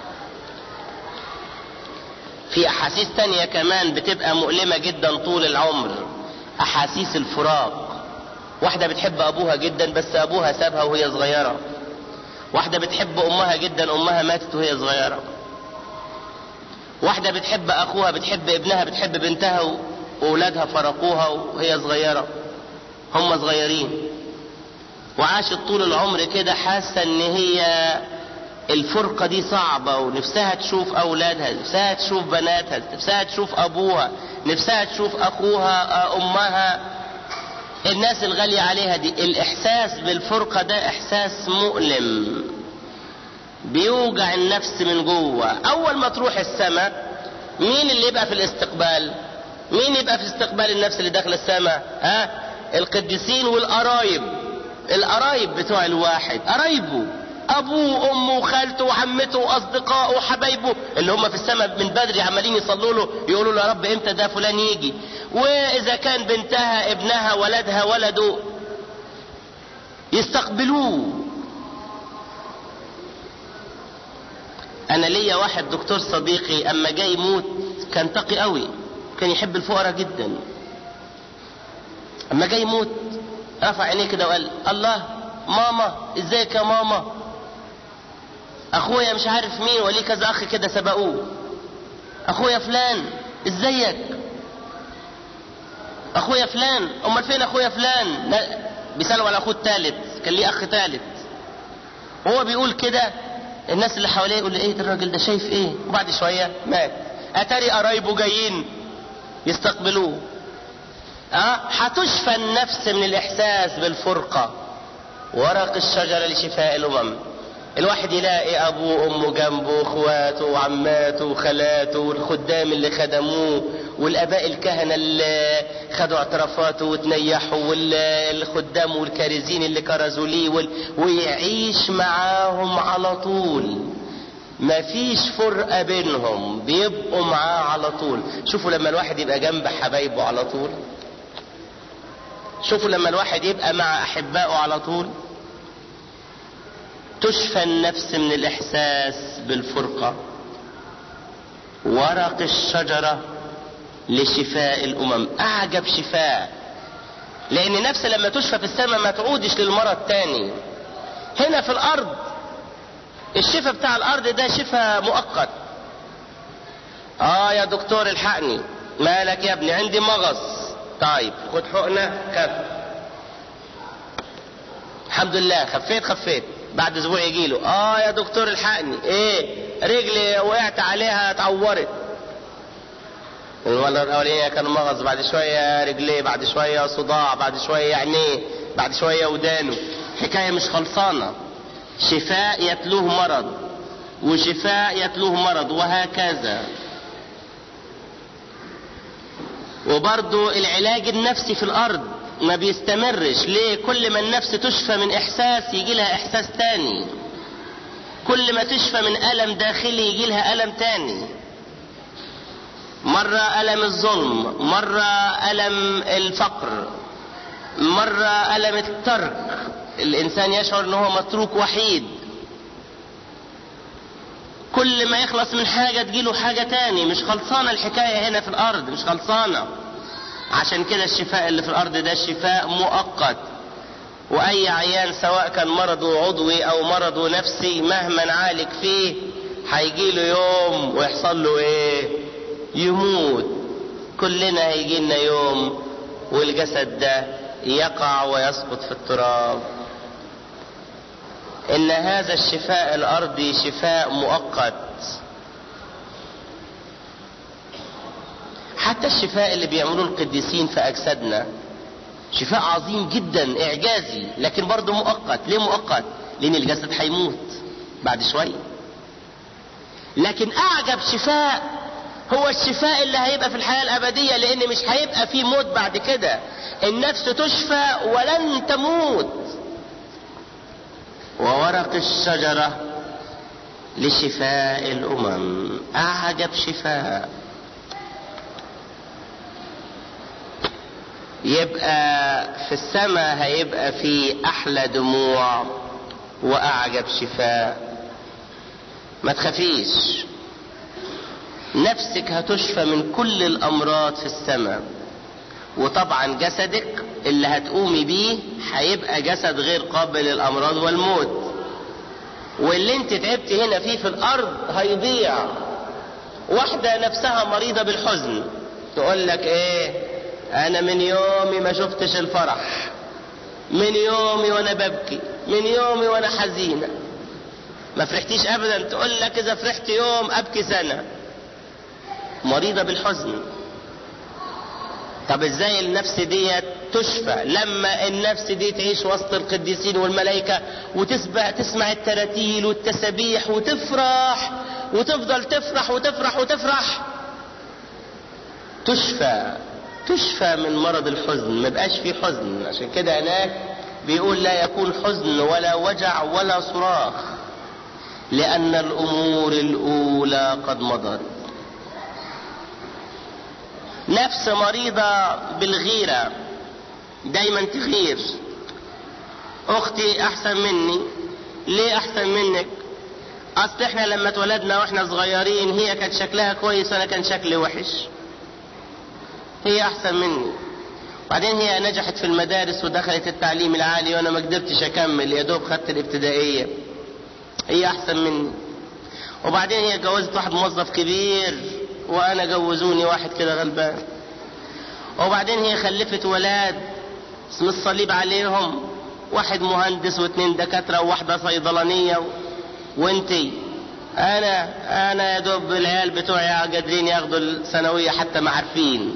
في احاسيس تانية كمان بتبقى مؤلمة جدا طول العمر احاسيس الفراق واحدة بتحب ابوها جدا بس ابوها سابها وهي صغيرة واحدة بتحب امها جدا امها ماتت وهي صغيرة واحدة بتحب اخوها بتحب ابنها بتحب بنتها واولادها فرقوها وهي صغيرة هم صغيرين وعاشت طول العمر كده حاسة ان هي الفرقة دي صعبة ونفسها تشوف اولادها نفسها تشوف بناتها نفسها تشوف ابوها نفسها تشوف اخوها امها الناس الغالية عليها دي الاحساس بالفرقة ده احساس مؤلم بيوجع النفس من جوه اول ما تروح السماء مين اللي يبقى في الاستقبال مين يبقى في استقبال النفس اللي داخل السماء ها القديسين والقرايب القرايب بتوع الواحد قرايبه ابوه وامه وخالته وعمته واصدقائه وحبايبه اللي هم في السماء من بدري عمالين يصلوا له يقولوا له يا رب امتى ده فلان يجي واذا كان بنتها ابنها ولدها ولده يستقبلوه انا ليا واحد دكتور صديقي اما جاي يموت كان تقي قوي كان يحب الفقراء جدا اما جاي يموت رفع عينيه كده وقال الله ماما ازيك يا ماما اخويا مش عارف مين وليه كذا اخ كده سبقوه اخويا فلان ازيك اخويا فلان امال فين اخويا فلان بيسالوا على اخوه الثالث كان ليه اخ ثالث وهو بيقول كده الناس اللي حواليه يقول ايه ده الراجل ده شايف ايه وبعد شويه مات اتاري قرايبه جايين يستقبلوه اه هتشفى النفس من الاحساس بالفرقه ورق الشجره لشفاء الامم الواحد يلاقي ابوه وامه جنبه واخواته وعماته وخالاته والخدام اللي خدموه والاباء الكهنه اللي خدوا اعترافاته وتنيحوا والخدام والكارزين اللي كرزوا ليه وال... ويعيش معاهم على طول مفيش فرقه بينهم بيبقوا معاه على طول شوفوا لما الواحد يبقى جنب حبايبه على طول شوفوا لما الواحد يبقى مع احبائه على طول تشفى النفس من الاحساس بالفرقه ورق الشجره لشفاء الامم اعجب شفاء لان النفس لما تشفى في السماء ما تعودش للمرض تاني هنا في الارض الشفاء بتاع الارض ده شفاء مؤقت اه يا دكتور الحقني مالك يا ابني عندي مغص طيب خد حقنه خف الحمد لله خفيت خفيت بعد اسبوع يجي له اه يا دكتور الحقني ايه رجلي وقعت عليها اتعورت المرة الأولانية كان مغص بعد شوية رجليه بعد شوية صداع بعد شوية عينيه بعد شوية ودانه حكاية مش خلصانة شفاء يتلوه مرض وشفاء يتلوه مرض وهكذا وبرضو العلاج النفسي في الأرض ما بيستمرش ليه كل ما النفس تشفى من إحساس يجي لها إحساس تاني كل ما تشفى من ألم داخلي يجي لها ألم تاني مرة ألم الظلم مرة ألم الفقر مرة ألم الترك الإنسان يشعر أنه متروك وحيد كل ما يخلص من حاجة تجيله حاجة تاني مش خلصانة الحكاية هنا في الأرض مش خلصانة عشان كده الشفاء اللي في الأرض ده شفاء مؤقت وأي عيان سواء كان مرضه عضوي أو مرضه نفسي مهما نعالج فيه هيجيله يوم ويحصل له إيه يموت كلنا هيجي لنا يوم والجسد ده يقع ويسقط في التراب ان هذا الشفاء الارضي شفاء مؤقت حتى الشفاء اللي بيعملوه القديسين في اجسادنا شفاء عظيم جدا اعجازي لكن برضه مؤقت ليه مؤقت لان الجسد هيموت بعد شويه لكن اعجب شفاء هو الشفاء اللي هيبقى في الحياة الأبدية لأن مش هيبقى في موت بعد كده النفس تشفى ولن تموت وورق الشجرة لشفاء الأمم أعجب شفاء يبقى في السماء هيبقى في أحلى دموع وأعجب شفاء ما تخافيش نفسك هتشفى من كل الامراض في السماء وطبعا جسدك اللي هتقومي بيه هيبقى جسد غير قابل للامراض والموت واللي انت تعبت هنا فيه في الارض هيضيع واحدة نفسها مريضة بالحزن تقول لك ايه انا من يومي ما شفتش الفرح من يومي وانا ببكي من يومي وانا حزينة ما فرحتيش ابدا تقول لك اذا فرحت يوم ابكي سنه مريضة بالحزن طب ازاي النفس دي تشفى لما النفس دي تعيش وسط القديسين والملائكة وتسمع تسمع التراتيل والتسابيح وتفرح وتفضل تفرح وتفرح وتفرح تشفى تشفى من مرض الحزن ما بقاش في حزن عشان كده هناك بيقول لا يكون حزن ولا وجع ولا صراخ لأن الأمور الأولى قد مضت نفس مريضة بالغيرة دايما تغير أختي أحسن مني ليه أحسن منك أصل إحنا لما اتولدنا وإحنا صغيرين هي كانت شكلها كويس وأنا كان شكلي وحش هي أحسن مني بعدين هي نجحت في المدارس ودخلت التعليم العالي وأنا ما قدرتش أكمل يا دوب خدت الابتدائية هي أحسن مني وبعدين هي جوزت واحد موظف كبير وانا جوزوني واحد كده غلبان وبعدين هي خلفت ولاد اسم الصليب عليهم واحد مهندس واثنين دكاترة وواحدة صيدلانية و... وانتي انا انا يا دوب العيال بتوعي قادرين ياخدوا الثانوية حتى ما عارفين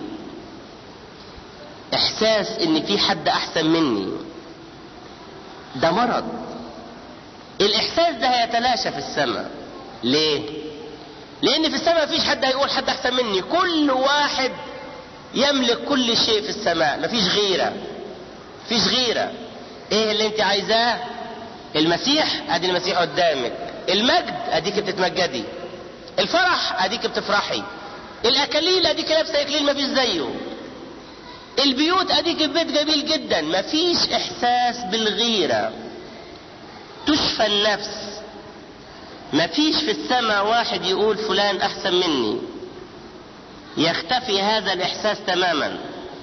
احساس ان في حد احسن مني ده مرض الاحساس ده هيتلاشى في السماء ليه لان في السماء مفيش حد هيقول حد احسن مني كل واحد يملك كل شيء في السماء مفيش غيره مفيش غيره ايه اللي انت عايزاه المسيح ادي المسيح قدامك المجد اديك بتتمجدي الفرح اديك بتفرحي الاكاليل اديك لابسه اكليل مفيش زيه البيوت اديك في بيت جميل جدا مفيش احساس بالغيره تشفى النفس مفيش في السماء واحد يقول فلان احسن مني يختفي هذا الاحساس تماما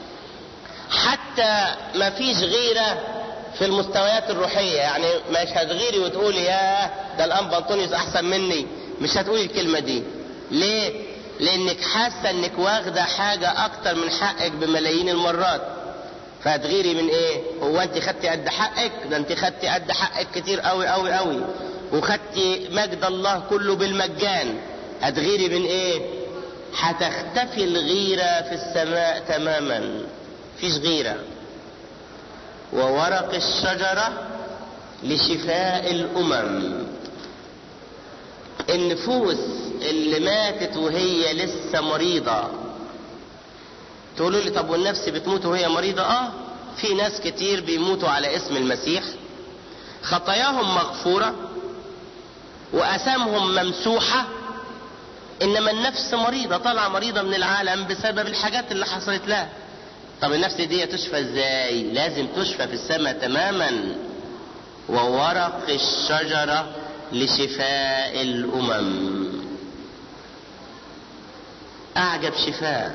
حتى مفيش غيره في المستويات الروحيه يعني مش هتغيري وتقولي يا ده الانبا انطونيوس احسن مني مش هتقولي الكلمه دي ليه لانك حاسه انك واخده حاجه اكتر من حقك بملايين المرات فهتغيري من ايه هو انت خدتي قد حقك ده انت خدتي قد حقك كتير قوي قوي قوي وخدتي مجد الله كله بالمجان هتغيري من ايه هتختفي الغيرة في السماء تماما فيش غيرة وورق الشجرة لشفاء الأمم النفوس اللي ماتت وهي لسه مريضة تقولوا لي طب والنفس بتموت وهي مريضة اه في ناس كتير بيموتوا على اسم المسيح خطاياهم مغفورة وأسامهم ممسوحة إنما النفس مريضة طالعة مريضة من العالم بسبب الحاجات اللي حصلت لها طب النفس دي تشفى ازاي لازم تشفى في السماء تماما وورق الشجرة لشفاء الأمم أعجب شفاء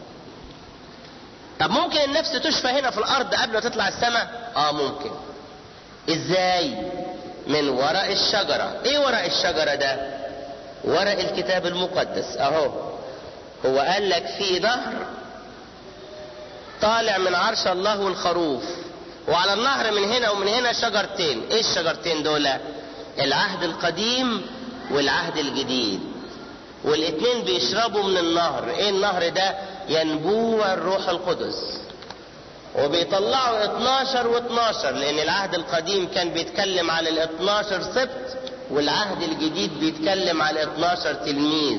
طب ممكن النفس تشفى هنا في الأرض قبل ما تطلع السماء آه ممكن إزاي من ورق الشجرة إيه ورق الشجرة ده ورق الكتاب المقدس أهو هو قال لك في نهر طالع من عرش الله والخروف وعلى النهر من هنا ومن هنا شجرتين ايه الشجرتين دول العهد القديم والعهد الجديد والاتنين بيشربوا من النهر ايه النهر ده ينبوع الروح القدس وبيطلعوا 12 و12 لان العهد القديم كان بيتكلم على ال 12 سبت والعهد الجديد بيتكلم على 12 تلميذ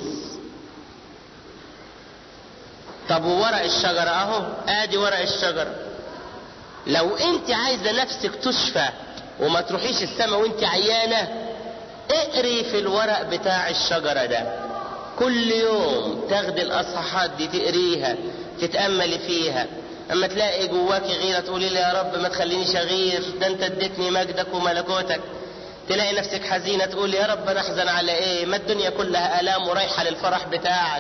طب وورق الشجرة اهو ادي ورق الشجرة لو انت عايزة نفسك تشفى وما تروحيش السماء وانت عيانة اقري في الورق بتاع الشجرة ده كل يوم تاخدي الاصحاحات دي تقريها تتأملي فيها اما تلاقي جواكي غيرة تقولي لي يا رب ما تخلينيش اغير ده انت اديتني مجدك وملكوتك تلاقي نفسك حزينة تقول يا رب انا احزن على ايه ما الدنيا كلها الام ورايحة للفرح بتاعك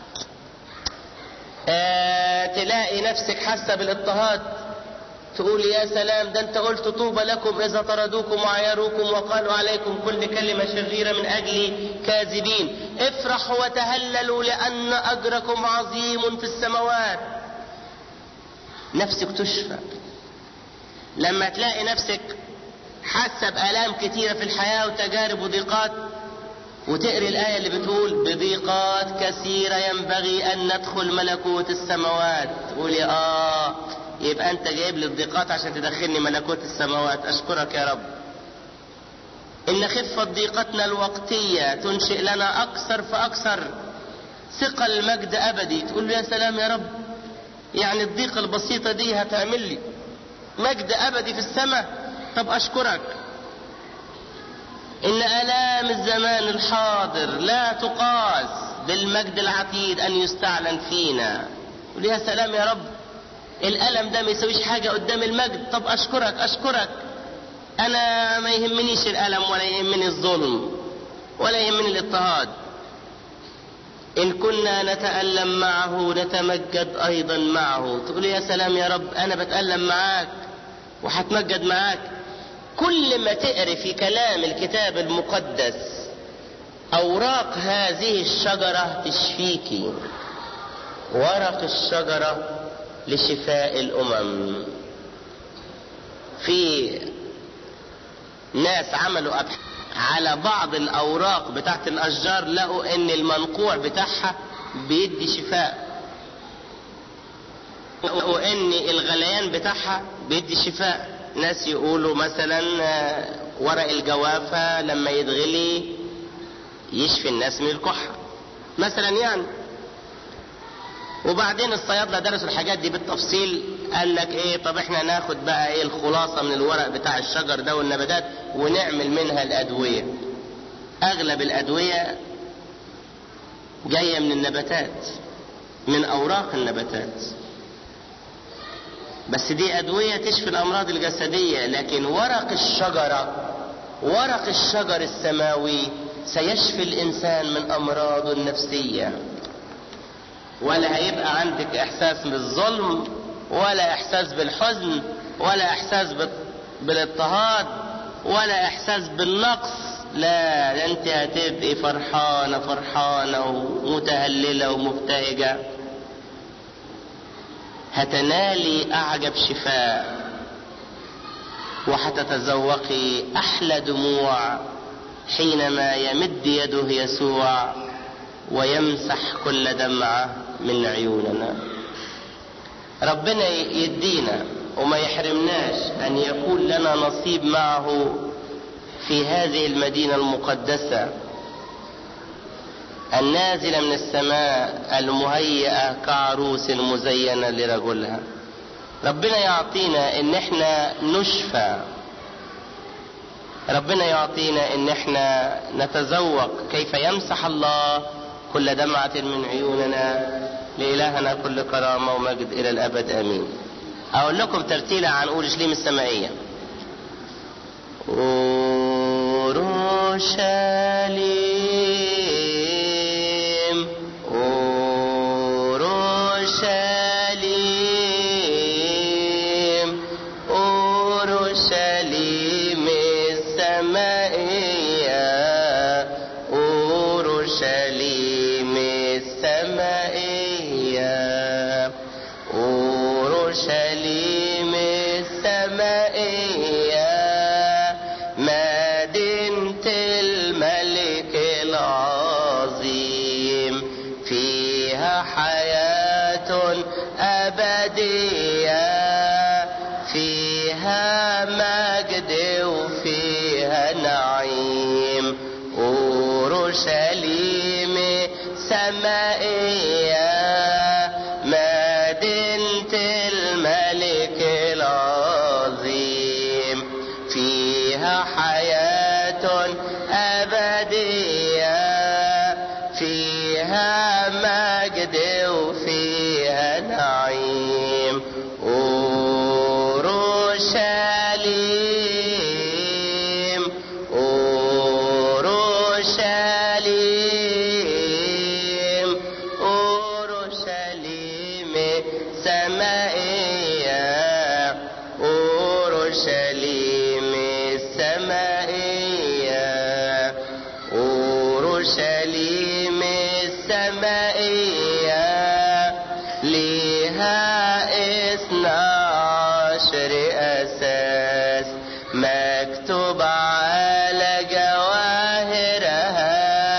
آه تلاقي نفسك حاسة بالاضطهاد تقول يا سلام ده انت قلت طوبى لكم اذا طردوكم وعيروكم وقالوا عليكم كل كلمة شريرة من اجل كاذبين افرحوا وتهللوا لان اجركم عظيم في السماوات نفسك تشفى لما تلاقي نفسك حاسة بآلام كتيرة في الحياة وتجارب وضيقات وتقري الآية اللي بتقول بضيقات كثيرة ينبغي أن ندخل ملكوت السماوات تقولي آه يبقى أنت جايب لي الضيقات عشان تدخلني ملكوت السماوات أشكرك يا رب إن خفة ضيقتنا الوقتية تنشئ لنا أكثر فأكثر ثقل المجد أبدي تقول له يا سلام يا رب يعني الضيقة البسيطة دي هتعمل لي مجد أبدي في السماء طب أشكرك إن آلام الزمان الحاضر لا تقاس بالمجد العتيد أن يستعلن فينا يقول يا سلام يا رب الألم ده ما يسويش حاجة قدام المجد طب أشكرك أشكرك أنا ما يهمنيش الألم ولا يهمني الظلم ولا يهمني الاضطهاد إن كنا نتألم معه نتمجد أيضا معه تقول يا سلام يا رب أنا بتألم معاك وهتمجد معاك كل ما تقري في كلام الكتاب المقدس أوراق هذه الشجرة تشفيكي ورق الشجرة لشفاء الأمم في ناس عملوا أبحاث على بعض الأوراق بتاعت الأشجار لقوا إن المنقوع بتاعها بيدي شفاء وإن الغليان بتاعها بيدي شفاء ناس يقولوا مثلا ورق الجوافة لما يتغلي يشفي الناس من الكحة مثلا يعني وبعدين الصيادله درسوا الحاجات دي بالتفصيل قال لك ايه طب احنا ناخد بقى ايه الخلاصه من الورق بتاع الشجر ده والنباتات ونعمل منها الادويه اغلب الادويه جايه من النباتات من اوراق النباتات بس دي ادويه تشفي الامراض الجسديه لكن ورق الشجره ورق الشجر السماوي سيشفي الانسان من امراضه النفسيه ولا هيبقى عندك احساس بالظلم ولا احساس بالحزن ولا احساس بالاضطهاد ولا احساس بالنقص لا ده انت هتبقي فرحانه فرحانه ومتهلله ومبتهجه هتنالي اعجب شفاء وهتتذوقي احلى دموع حينما يمد يده يسوع ويمسح كل دمعة من عيوننا ربنا يدينا وما يحرمناش أن يكون لنا نصيب معه في هذه المدينة المقدسة النازلة من السماء المهيئة كعروس مزينة لرجلها ربنا يعطينا ان احنا نشفى ربنا يعطينا ان احنا نتذوق كيف يمسح الله كل دمعة من عيوننا لإلهنا كل كرامة ومجد إلى الأبد آمين أقول لكم ترتيلة عن أورشليم السمائية أورشليم أورشليم أورشليم السمائية أورشليم السمائية أورشليم السمائية مدينة الملك العظيم فيها حياة أبدية فيها مجد وفيها نعيم أورشليم سمائية مدينة الملك العظيم فيها حياة أبدية فيها مجد وفيها نعيم أورشليم أورشليم أورشليم سمائية أورشليم السمائية أورشليم السمائية لها اثنا عشر أساس مكتوب على جواهرها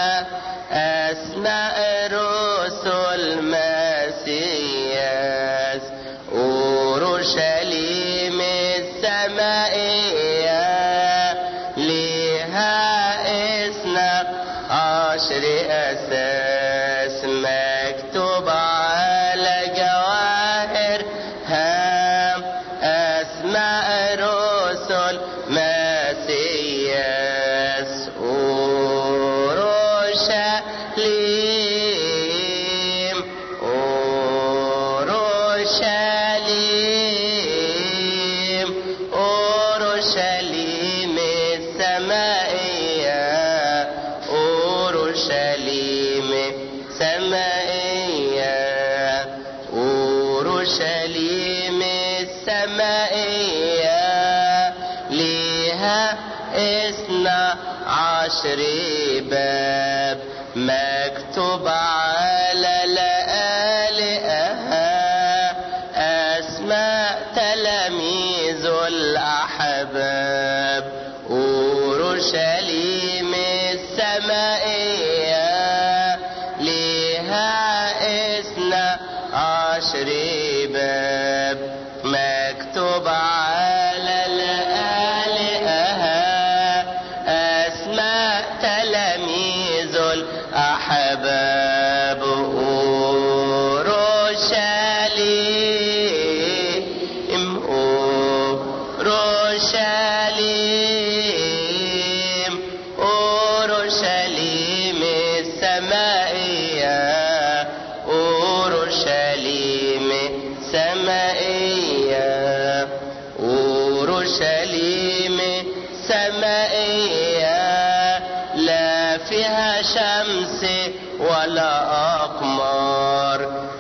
أسماء رسل مسياس أورشليم السمائية لها اثنا عشر أساس مكتوب على جواهرها أسماء رسل مسياس أورشليم أورشليم أورشليم السمائية أورشليم سمائية أورشليم السمائية لها اثنا عشر باب مكتوب على لآلئها أسماء تلاميذ الأحباب أورشليم السمائية لها اثنا عشر باب مكتوب على لآلئها أسماء تلاميذ الأحباب أورشليم أورشليم أورشليم السمائية أورشليم سمائية أورشليم سمائية لا فيها شمس ولا أقمار